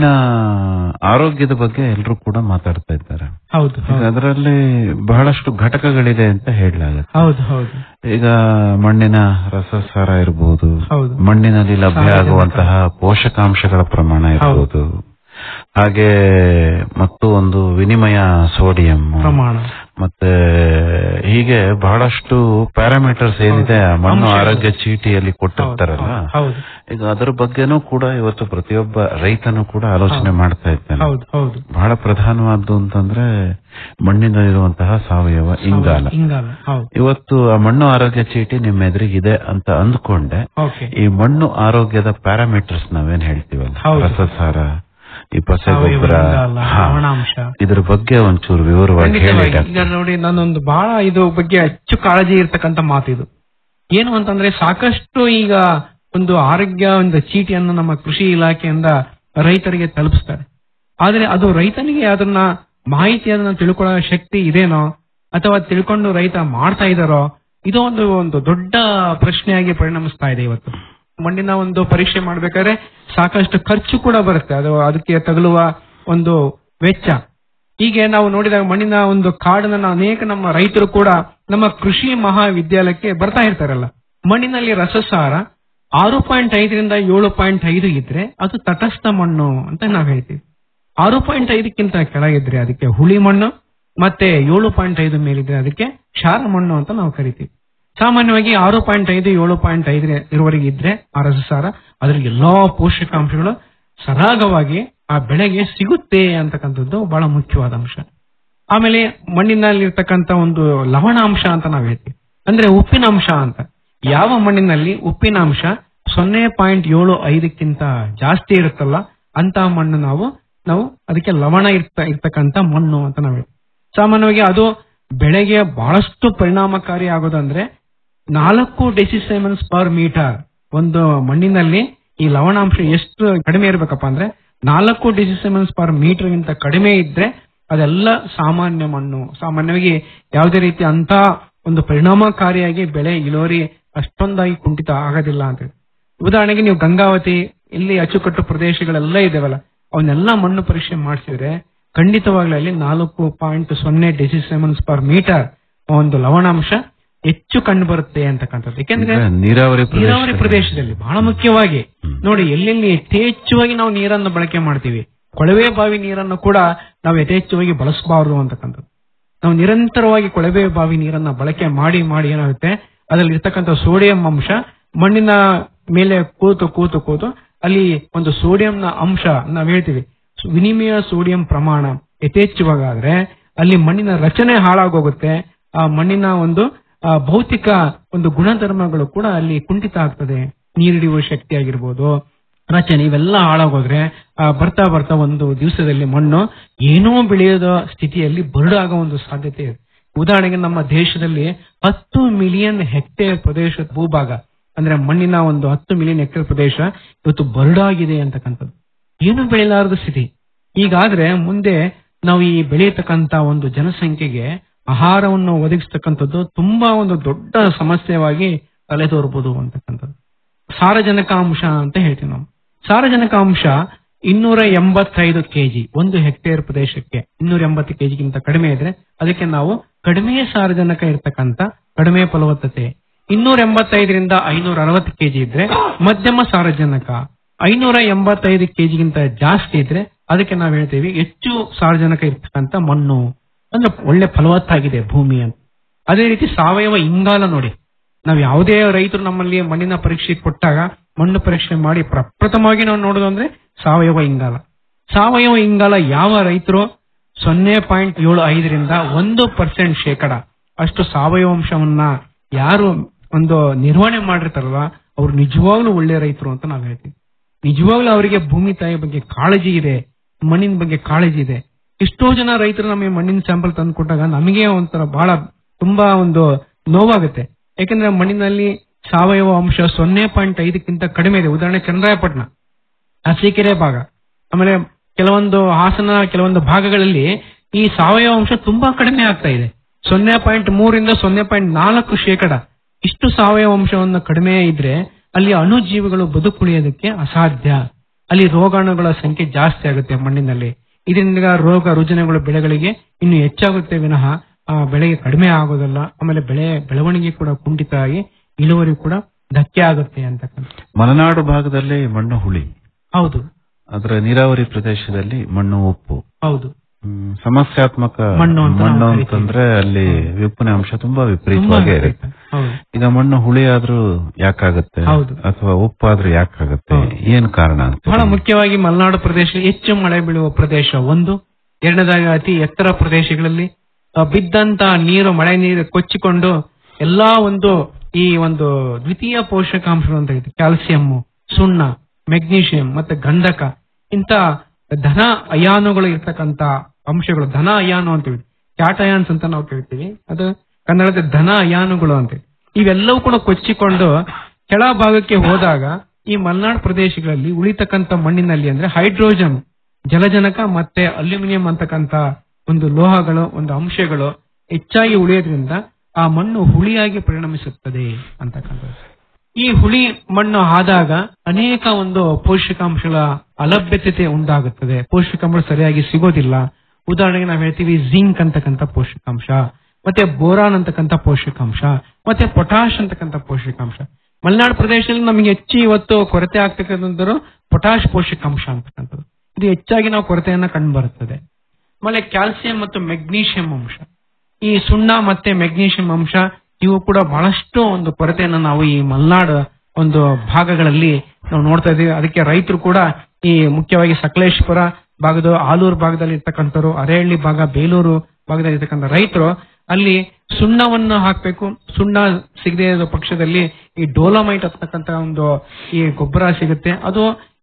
ಆರೋಗ್ಯದ ಬಗ್ಗೆ ಎಲ್ಲರೂ ಕೂಡ ಮಾತಾಡ್ತಾ ಇದ್ದಾರೆ ಹೌದು ಈಗ ಹೌದು ಅದರಲ್ಲಿ ಬಹಳಷ್ಟು ಘಟಕಗಳಿದೆ ಅಂತ ಹೇಳಲಾಗುತ್ತೆ ಹೌದು ಹೌದು ಈಗ ಮಣ್ಣಿನ ರಸಸಾರ ಇರಬಹುದು ಹೌದು. ಮಣ್ಣಿನಲ್ಲಿ ಲಭ್ಯ ಆಗುವಂತಹ ಪೋಷಕಾಂಶಗಳ ಪ್ರಮಾಣ ಇರಬಹುದು ಹಾಗೆ ಮತ್ತು ಒಂದು ವಿನಿಮಯ ಸೋಡಿಯಂ ಪ್ರಮಾಣ ಮತ್ತೆ ಹೀಗೆ ಬಹಳಷ್ಟು ಪ್ಯಾರಾಮೀಟರ್ಸ್ ಏನಿದೆ ಆ ಮಣ್ಣು ಅಂಶಗಳು. ಆರೋಗ್ಯ ಚೀಟಿಯಲ್ಲಿ ಕೊಟ್ಟಿರ್ತಾರಲ್ಲ ಹೌದು ಈಗ ಅದರ ಬಗ್ಗೆನೂ ಕೂಡ ಇವತ್ತು ಪ್ರತಿಯೊಬ್ಬ ರೈತನು ಕೂಡ ಆಲೋಚನೆ ಮಾಡ್ತಾ ಇದ್ದಾನೆ ಹೌದು ಹೌದು ಬಹಳ ಪ್ರಧಾನವಾದ್ದು ಅಂತಂದ್ರೆ ಮಣ್ಣಿನಲ್ಲಿರುವಂತಹ ಸಾವಯವ ಇಂಗಾಲ ಇಂಗಾಲ ಹೌದು ಇವತ್ತು ಆ ಮಣ್ಣು ಆರೋಗ್ಯ ಚೀಟಿ ನಿಮ್ಮ ಎದುರಿಗಿದೆ ಅಂತ ಅಂದ್ಕೊಂಡೆ ಓಕೆ ಈ ಮಣ್ಣು ಆರೋಗ್ಯದ ಪ್ಯಾರಾಮೀಟರ್ಸ್ ನಾವೇನ್ ಹೇಳ್ತೀವಲ್ಲ ಹೌದು. ರಸಸಾರ ಈ ಸಾವಯವ ಪಸೆಗೊಬ್ಬರ ಇಂಗಾಲ, ಹಾ. ಲವಣಾಂಶ. ಇದ್ರ ಬಗ್ಗೆ ಒಂಚೂರು ವಿವರವಾಗಿ ಖಂಡಿತವಾಗಿ. ಹೇಳಿ ಈಗ ನೋಡಿ ನಾನೊಂದು ಬಹಳ ಇದು ಬಗ್ಗೆ ಹೆಚ್ಚು ಕಾಳಜಿ ಇರ್ತಕ್ಕಂಥ ಮಾತಿದು ಏನು ಅಂತಂದ್ರೆ ಸಾಕಷ್ಟು ಈಗ ಒಂದು ಆರೋಗ್ಯ ಒಂದು ಚೀಟಿಯನ್ನು ನಮ್ಮ ಕೃಷಿ ಇಲಾಖೆಯಿಂದ ರೈತರಿಗೆ ತಲುಪಿಸ್ತಾರೆ ಆದ್ರೆ ಅದು ರೈತನಿಗೆ ಅದನ್ನ ಮಾಹಿತಿಯನ್ನ ತಿಳ್ಕೊಳ್ಳೋ ಶಕ್ತಿ ಇದೇನೋ ಅಥವಾ ತಿಳ್ಕೊಂಡು ರೈತ ಮಾಡ್ತಾ ಇದಾರೋ ಇದು ಒಂದು ಒಂದು ದೊಡ್ಡ ಪ್ರಶ್ನೆಯಾಗಿ ಪರಿಣಮಿಸ್ತಾ ಇದೆ ಇವತ್ತು ಮಣ್ಣಿನ ಒಂದು ಪರೀಕ್ಷೆ ಮಾಡ್ಬೇಕಾದ್ರೆ ಸಾಕಷ್ಟು ಖರ್ಚು ಕೂಡ ಬರುತ್ತೆ ಅದು ಅದಕ್ಕೆ ತಗಲುವ ಒಂದು ವೆಚ್ಚ ಹೀಗೆ ನಾವು ನೋಡಿದಾಗ ಮಣ್ಣಿನ ಒಂದು ಕಾರ್ಡನ್ನ ಅನೇಕ ನಮ್ಮ ರೈತರು ಕೂಡ ನಮ್ಮ ಕೃಷಿ ಮಹಾವಿದ್ಯಾಲಯಕ್ಕೆ ಬರ್ತಾ ಇರ್ತಾರಲ್ಲ ಮಣ್ಣಿನಲ್ಲಿ ರಸಸಾರ ಆರು ಪಾಯಿಂಟ್ ಐದರಿಂದ ಏಳು ಪಾಯಿಂಟ್ ಐದು ಇದ್ರೆ ಅದು ತಟಸ್ಥ ಮಣ್ಣು ಅಂತ ನಾವು ಹೇಳ್ತೀವಿ ಆರು ಪಾಯಿಂಟ್ ಐದಕ್ಕಿಂತ ಕೆಳಗಿದ್ರೆ ಅದಕ್ಕೆ ಹುಳಿ ಮಣ್ಣು ಮತ್ತೆ ಏಳು ಪಾಯಿಂಟ್ ಐದು ಮೇಲಿದ್ರೆ ಅದಕ್ಕೆ ಕ್ಷಾರ ಮಣ್ಣು ಅಂತ ನಾವು ಕರಿತೀವಿ ಸಾಮಾನ್ಯವಾಗಿ ಆರು ಪಾಯಿಂಟ್ ಐದು ಏಳು ಪಾಯಿಂಟ್ ಐದು ಇರುವವರೆಗೆ ಇದ್ರೆ ಆ ರಸಸಾರ ಅದ್ರಲ್ಲಿ ಎಲ್ಲಾ ಪೋಷಕಾಂಶಗಳು ಸರಾಗವಾಗಿ ಆ ಬೆಳೆಗೆ ಸಿಗುತ್ತೆ ಅಂತಕ್ಕಂಥದ್ದು ಬಹಳ ಮುಖ್ಯವಾದ ಅಂಶ ಆಮೇಲೆ ಮಣ್ಣಿನಲ್ಲಿರ್ತಕ್ಕಂಥ ಒಂದು ಲವಣಾಂಶ ಅಂತ ನಾವು ಹೇಳ್ತೀವಿ ಅಂದ್ರೆ ಉಪ್ಪಿನಾಂಶ ಅಂತ ಯಾವ ಮಣ್ಣಿನಲ್ಲಿ ಉಪ್ಪಿನಾಂಶ ಸೊನ್ನೆ ಪಾಯಿಂಟ್ ಏಳು ಐದಕ್ಕಿಂತ ಜಾಸ್ತಿ ಇರುತ್ತಲ್ಲ ಅಂತ ಮಣ್ಣು ನಾವು ನಾವು ಅದಕ್ಕೆ ಲವಣ ಇರ್ತ ಇರ್ತಕ್ಕಂತ ಮಣ್ಣು ಅಂತ ನಾವು ಹೇಳ್ತೀವಿ ಸಾಮಾನ್ಯವಾಗಿ ಅದು ಬೆಳೆಗೆ ಬಹಳಷ್ಟು ಪರಿಣಾಮಕಾರಿ ಆಗೋದಂದ್ರೆ ನಾಲ್ಕು ಡೆಸಿಸೆಮನ್ಸ್ ಪರ್ ಮೀಟರ್ ಒಂದು ಮಣ್ಣಿನಲ್ಲಿ ಈ ಲವಣಾಂಶ ಎಷ್ಟು ಕಡಿಮೆ ಇರಬೇಕಪ್ಪ ಅಂದ್ರೆ ನಾಲ್ಕು ಡೆಸಿಸೆಮನ್ಸ್ ಪರ್ ಮೀಟರ್ ಗಿಂತ ಕಡಿಮೆ ಇದ್ರೆ ಅದೆಲ್ಲ ಸಾಮಾನ್ಯ ಮಣ್ಣು ಸಾಮಾನ್ಯವಾಗಿ ಯಾವುದೇ ರೀತಿ ಅಂತ ಒಂದು ಪರಿಣಾಮಕಾರಿಯಾಗಿ ಬೆಳೆ ಇಳುವರಿ ಅಷ್ಟೊಂದಾಗಿ ಕುಂಠಿತ ಆಗೋದಿಲ್ಲ ಅಂತ ಹೇಳಿ. ಉದಾಹರಣೆಗೆ ನೀವು ಗಂಗಾವತಿ ಇಲ್ಲಿ ಅಚ್ಚುಕಟ್ಟು ಪ್ರದೇಶಗಳೆಲ್ಲ ಇದಾವಲ್ಲ ಅವನ್ನೆಲ್ಲ ಮಣ್ಣು ಪರೀಕ್ಷೆ ಮಾಡಿಸಿದ್ರೆ ಖಂಡಿತವಾಗ್ಲೂ ಅಲ್ಲಿ ನಾಲ್ಕು ಪಾಯಿಂಟ್ ಸೊನ್ನೆ ಡೆಸಿಸೆಮನ್ಸ್ ಪರ್ ಮೀಟರ್ ಒಂದು ಲವಣಾಂಶ ಹೆಚ್ಚು ಕಂಡು ಬರುತ್ತೆ ಅಂತಕ್ಕಂಥದ್ದು ಯಾಕೆಂದ್ರೆ ಈಗ ನೀರಾವರಿ ನೀರಾವರಿ ಪ್ರದೇಶ ಪ್ರದೇಶದಲ್ಲಿ ಬಹಳ ಮುಖ್ಯವಾಗಿ ನೋಡಿ ಎಲ್ಲೆಲ್ಲಿ ಯಥೇಚ್ಛವಾಗಿ ನಾವು ನೀರನ್ನು ಬಳಕೆ ಮಾಡ್ತೀವಿ ಕೊಳವೆ ಬಾವಿ ನೀರನ್ನು ಕೂಡ ನಾವು ಯಥೇಚ್ಛವಾಗಿ ಬಳಸಬಾರದು ಅಂತಕ್ಕಂಥದ್ದು ನಾವು ನಿರಂತರವಾಗಿ ಕೊಳವೆ ಬಾವಿ ನೀರನ್ನ ಬಳಕೆ ಮಾಡಿ ಮಾಡಿ ಏನಾಗುತ್ತೆ ಅದರಲ್ಲಿ ಇರ್ತಕ್ಕಂಥ ಸೋಡಿಯಂ ಅಂಶ ಮಣ್ಣಿನ ಮೇಲೆ ಕೂತು ಕೂತು ಕೂತು ಅಲ್ಲಿ ಒಂದು ಸೋಡಿಯಂನ ಅಂಶ ನಾವು ಹೇಳ್ತೀವಿ ವಿನಿಮಯ ಸೋಡಿಯಂ ಪ್ರಮಾಣ ಯಥೇಚ್ಛವಾಗಾದ್ರೆ ಅಲ್ಲಿ ಮಣ್ಣಿನ ರಚನೆ ಹಾಳಾಗೋಗುತ್ತೆ ಆ ಮಣ್ಣಿನ ಒಂದು ಆ, ಭೌತಿಕ ಒಂದು ಗುಣಧರ್ಮಗಳು ಕೂಡ ಅಲ್ಲಿ ಕುಂಠಿತ ಆಗ್ತದೆ ನೀರಿಡಿಯುವ ಶಕ್ತಿ ಆಗಿರ್ಬೋದು ರಚನೆ ಇವೆಲ್ಲ ಹಾಳಾಗೋದ್ರೆ ಆ, ಬರ್ತಾ ಬರ್ತಾ ಒಂದು ದಿವಸದಲ್ಲಿ ಮಣ್ಣು ಏನೂ ಬೆಳೆಯದ ಸ್ಥಿತಿಯಲ್ಲಿ ಬರಡಾಗೋ ಒಂದು ಸಾಧ್ಯತೆ ಇದೆ ಉದಾಹರಣೆಗೆ ನಮ್ಮ ದೇಶದಲ್ಲಿ ಹತ್ತು ಮಿಲಿಯನ್ ಹೆಕ್ಟೇರ್ ಪ್ರದೇಶ ಭೂಭಾಗ ಅಂದ್ರೆ ಮಣ್ಣಿನ ಒಂದು ಹತ್ತು ಮಿಲಿಯನ್ ಹೆಕ್ಟೇರ್ ಪ್ರದೇಶ ಇವತ್ತು ಬರಡಾಗಿದೆ ಅಂತಕ್ಕಂಥದ್ದು ಏನು ಬೆಳೆಯಲಾರದ ಸ್ಥಿತಿ ಹೀಗಾದ್ರೆ ಮುಂದೆ ನಾವು ಈ ಬೆಳೆಯತಕ್ಕಂತ ಒಂದು ಜನಸಂಖ್ಯೆಗೆ ಆಹಾರವನ್ನು ಒದಗಿಸ್ತಕ್ಕಂಥದ್ದು ತುಂಬಾ ಒಂದು ದೊಡ್ಡ ಸಮಸ್ಯೆಯಾಗಿ ತಲೆದೋರ್ಬೋದು ಅಂತಕ್ಕಂಥದ್ದು ಸಾರಜನಕಾಂಶ ಅಂತ ಹೇಳ್ತೀವಿ ನಾವು ಸಾರಜನಕಾಂಶ ಇನ್ನೂರ ಎಂಬತ್ತೈದು ಕೆಜಿ ಒಂದು ಹೆಕ್ಟೇರ್ ಪ್ರದೇಶಕ್ಕೆ ಇನ್ನೂರ ಎಂಬತ್ತು ಕೆಜಿಗಿಂತ ಕಡಿಮೆ ಇದ್ರೆ ಅದಕ್ಕೆ ನಾವು ಕಡಿಮೆ ಸಾರಜನಕ ಇರ್ತಕ್ಕಂಥ ಕಡಿಮೆ ಫಲವತ್ತತೆ ಇನ್ನೂರ ಎಂಬತ್ತೈದರಿಂದ ಐನೂರ ಅರವತ್ತು ಕೆಜಿ ಇದ್ರೆ ಮಧ್ಯಮ ಸಾರಜನಕ ಐನೂರ ಎಂಬತ್ತೈದು ಕೆಜಿಗಿಂತ ಜಾಸ್ತಿ ಇದ್ರೆ ಅದಕ್ಕೆ ನಾವು ಹೇಳ್ತೀವಿ ಹೆಚ್ಚು ಸಾರಜನಕ ಇರ್ತಕ್ಕಂಥ ಮಣ್ಣು ಅಂದ್ರೆ ಒಳ್ಳೆ ಫಲವತ್ತಾಗಿದೆ ಭೂಮಿ ಅಂತ ಅದೇ ರೀತಿ ಸಾವಯವ ಇಂಗಾಲ ನೋಡಿ ನಾವು ಯಾವುದೇ ರೈತರು ನಮ್ಮಲ್ಲಿ ಮಣ್ಣಿನ ಪರೀಕ್ಷೆ ಕೊಟ್ಟಾಗ ಮಣ್ಣು ಪರೀಕ್ಷೆ ಮಾಡಿ ಪ್ರಪ್ರಥಮವಾಗಿ ನಾವು ನೋಡೋದು ಅಂದ್ರೆ ಸಾವಯವ ಇಂಗಾಲ ಸಾವಯವ ಇಂಗಾಲ ಯಾವ ರೈತರು ಸೊನ್ನೆ ಪಾಯಿಂಟ್ ಏಳು ಐದರಿಂದ ಒಂದು ಪರ್ಸೆಂಟ್ ಶೇಕಡ ಅಷ್ಟು ಸಾವಯವ ಅಂಶವನ್ನ ಯಾರು ಒಂದು ನಿರ್ವಹಣೆ ಮಾಡಿರ್ತಾರಲ್ಲ ಅವ್ರು ನಿಜವಾಗ್ಲೂ ಒಳ್ಳೆ ರೈತರು ಅಂತ ನಾವು ಹೇಳ್ತೀವಿ ನಿಜವಾಗ್ಲೂ ಅವರಿಗೆ ಭೂಮಿ ತಾಯಿ ಬಗ್ಗೆ ಕಾಳಜಿ ಇದೆ ಮಣ್ಣಿನ ಬಗ್ಗೆ ಕಾಳಜಿ ಇದೆ ಎಷ್ಟೋ ಜನ ರೈತರು ನಮಗೆ ಮಣ್ಣಿನ ಸ್ಯಾಂಪಲ್ ತಂದು ಕೊಟ್ಟಾಗ ನಮಗೆ ಒಂಥರ ಬಹಳ ತುಂಬಾ ಒಂದು ನೋವಾಗುತ್ತೆ ಯಾಕಂದ್ರೆ ಮಣ್ಣಿನಲ್ಲಿ ಸಾವಯವ ಅಂಶ ಸೊನ್ನೆ ಪಾಯಿಂಟ್ ಐದಕ್ಕಿಂತ ಕಡಿಮೆ ಇದೆ ಉದಾಹರಣೆ ಚಂದ್ರಾಯಪಟ್ಟಣ ಅರಸೀಕೆರೆ ಭಾಗ ಆಮೇಲೆ ಕೆಲವೊಂದು ಹಾಸನ ಕೆಲವೊಂದು ಭಾಗಗಳಲ್ಲಿ ಈ ಸಾವಯವ ಅಂಶ ತುಂಬಾ ಕಡಿಮೆ ಆಗ್ತಾ ಇದೆ ಸೊನ್ನೆ ಪಾಯಿಂಟ್ ಮೂರಿಂದ ಸೊನ್ನೆ ಪಾಯಿಂಟ್ ನಾಲ್ಕು ಶೇಕಡ ಇಷ್ಟು ಸಾವಯವ ಅಂಶವನ್ನು ಕಡಿಮೆ ಇದ್ರೆ ಅಲ್ಲಿ ಅಣುಜೀವಿಗಳು ಬದುಕುಳಿಯೋದಕ್ಕೆ ಅಸಾಧ್ಯ ಅಲ್ಲಿ ರೋಗಾಣುಗಳ ಸಂಖ್ಯೆ ಜಾಸ್ತಿ ಆಗುತ್ತೆ ಮಣ್ಣಿನಲ್ಲಿ ಇದರಿಂದ ರೋಗ ರುಜಿನಗಳು ಬೆಳೆಗಳಿಗೆ ಇನ್ನು ಹೆಚ್ಚಾಗುತ್ತೆ ವಿನಃ ಆ ಬೆಳೆಗೆ ಕಡಿಮೆ ಆಗೋದಲ್ಲ ಆಮೇಲೆ ಬೆಳೆ ಬೆಳವಣಿಗೆ ಕೂಡ ಕುಂಠಿತ ಆಗಿ ಇಳುವರಿ ಕೂಡ ಧಕ್ಕೆ ಆಗುತ್ತೆ ಅಂತಕ್ಕಂಥ ಮಲೆನಾಡು ಭಾಗದಲ್ಲಿ ಮಣ್ಣು ಹುಳಿ ಹೌದು ಅದರ ನೀರಾವರಿ ಪ್ರದೇಶದಲ್ಲಿ ಮಣ್ಣು ಉಪ್ಪು ಹೌದು ಹ್ಮ್, ಸಮಸ್ಯಾತ್ಮಕ ಮಣ್ಣು ಅಂತ ನಾವು ಮಣ್ಣು ಕರಿತೀವಿ. ಅಂತಂದ್ರೆ ಅಲ್ಲಿ ವಿಪ್ಪನೆ ಅಂಶ ತುಂಬಾ ತುಂಬಾ ವಿಪರೀತವಾಗಿ ಇರುತ್ತೆ ಹೌದು ಈಗ ಮಣ್ಣು ಹುಳಿ ಆದ್ರೂ ಯಾಕಾಗುತ್ತೆ ಹೌದು. ಅಥವಾ ಉಪ್ಪಾದ್ರೂ ಯಾಕಾಗುತ್ತೆ ಹೌದು. ಏನ್ ಕಾರಣ ಅಂತ ಬಹಳ ಮುಖ್ಯವಾಗಿ ಮಲೆನಾಡು ಪ್ರದೇಶ ಹೆಚ್ಚು ಮಳೆ ಬೀಳುವ ಪ್ರದೇಶ ಒಂದು ಎರಡನೇದಾಗಿ ಅತಿ ಎತ್ತರ ಪ್ರದೇಶಗಳಲ್ಲಿ ಆ, ಬಿದ್ದಂತ ನೀರು ಮಳೆ ನೀರು ಕೊಚ್ಚಿಕೊಂಡು ಎಲ್ಲಾ ಒಂದು ಈ ಒಂದು ದ್ವಿತೀಯ ಪೋಷಕಾಂಶಗಳು ಅಂತ ಹೇಳ್ತೀವಿ ಕ್ಯಾಲ್ಸಿಯಂ ಸುಣ್ಣ ಮೆಗ್ನೀಷಿಯಂ ಮತ್ತೆ ಗಂಧಕ ಇಂತ ಧನ ಅಯಾನುಗಳು ಇರ್ತಕ್ಕಂತ ಅಂಶಗಳು ಧನ ಅಯಾನು ಅಂತ ಹೇಳ್ತೀವಿ ಕ್ಯಾಟಯಾನ್ಸ್ ಅಂತ ನಾವು ಕೇಳ್ತೀವಿ ಅದು ಕನ್ನಡದ ಧನ ಅಯಾನುಗಳು ಅಂತ ಇವೆಲ್ಲವೂ ಕೂಡ ಕೊಚ್ಚಿಕೊಂಡು ಕೆಳ ಭಾಗಕ್ಕೆ ಹೋದಾಗ ಈ ಮಲೆನಾಡು ಪ್ರದೇಶಗಳಲ್ಲಿ ಉಳಿತಕ್ಕಂತ ಮಣ್ಣಿನಲ್ಲಿ ಅಂದ್ರೆ ಹೈಡ್ರೋಜನ್ ಜಲಜನಕ ಮತ್ತೆ ಅಲ್ಯೂಮಿನಿಯಂ ಅಂತಕ್ಕಂತ ಒಂದು ಲೋಹಗಳು ಒಂದು ಅಂಶಗಳು ಹೆಚ್ಚಾಗಿ ಉಳಿಯೋದ್ರಿಂದ ಆ ಮಣ್ಣು ಹುಳಿಯಾಗಿ ಪರಿಣಮಿಸುತ್ತದೆ ಅಂತಕ್ಕಂಥದ್ದು ಈ ಹುಳಿ ಮಣ್ಣು ಆದಾಗ ಅನೇಕ ಒಂದು ಪೋಷಕಾಂಶಗಳ ಅಲಭ್ಯತೆ ಉಂಟಾಗುತ್ತದೆ ಪೋಷಕಾಂಶ ಸರಿಯಾಗಿ ಸಿಗೋದಿಲ್ಲ ಉದಾಹರಣೆಗೆ ನಾವು ಹೇಳ್ತೀವಿ ಜಿಂಕ್ ಅಂತಕ್ಕಂಥ ಪೋಷಕಾಂಶ ಮತ್ತೆ ಬೋರಾನ್ ಅಂತಕ್ಕಂಥ ಪೋಷಕಾಂಶ ಮತ್ತೆ ಪೊಟಾಶ್ ಅಂತಕ್ಕಂಥ ಪೋಷಕಾಂಶ ಮಲೆನಾಡು ಪ್ರದೇಶದಲ್ಲಿ ನಮಗೆ ಹೆಚ್ಚು ಇವತ್ತು ಕೊರತೆ ಆಗ್ತಕ್ಕಂಥದ್ದು ಪೊಟಾಶ್ ಪೋಷಕಾಂಶ ಅಂತಕ್ಕಂಥದ್ದು ಇದು ಹೆಚ್ಚಾಗಿ ನಾವು ಕೊರತೆಯನ್ನ ಕಂಡು ಬರುತ್ತದೆ ಆಮೇಲೆ ಕ್ಯಾಲ್ಸಿಯಂ ಮತ್ತು ಮೆಗ್ನೀಷಿಯಂ ಅಂಶ ಈ ಸುಣ್ಣ ಮತ್ತೆ ಮೆಗ್ನೀಷಿಯಂ ಅಂಶ ಇವು ಕೂಡ ಬಹಳಷ್ಟು ಒಂದು ಕೊರತೆಯನ್ನು ನಾವು ಈ ಮಲೆನಾಡು ಒಂದು ಭಾಗಗಳಲ್ಲಿ ನಾವು ನೋಡ್ತಾ ಇದೀವಿ ಅದಕ್ಕೆ ರೈತರು ಕೂಡ ಈ ಮುಖ್ಯವಾಗಿ ಸಕಲೇಶ್ಪುರ ಭಾಗದ ಆಲೂರು ಭಾಗದಲ್ಲಿ ಇರ್ತಕ್ಕಂಥವ್ರು ಅರೆಹಳ್ಳಿ ಭಾಗ ಬೇಲೂರು ಭಾಗದಲ್ಲಿ ಇರ್ತಕ್ಕಂಥ ರೈತರು ಅಲ್ಲಿ ಸುಣ್ಣವನ್ನು ಹಾಕ್ಬೇಕು ಸುಣ್ಣ ಸಿಗದೆ ಇರೋ ಪಕ್ಷದಲ್ಲಿ ಈ ಡೋಲಮೈಟ್ ಅಂತಕ್ಕಂಥ ಒಂದು ಈ ಗೊಬ್ಬರ ಸಿಗುತ್ತೆ ಅದು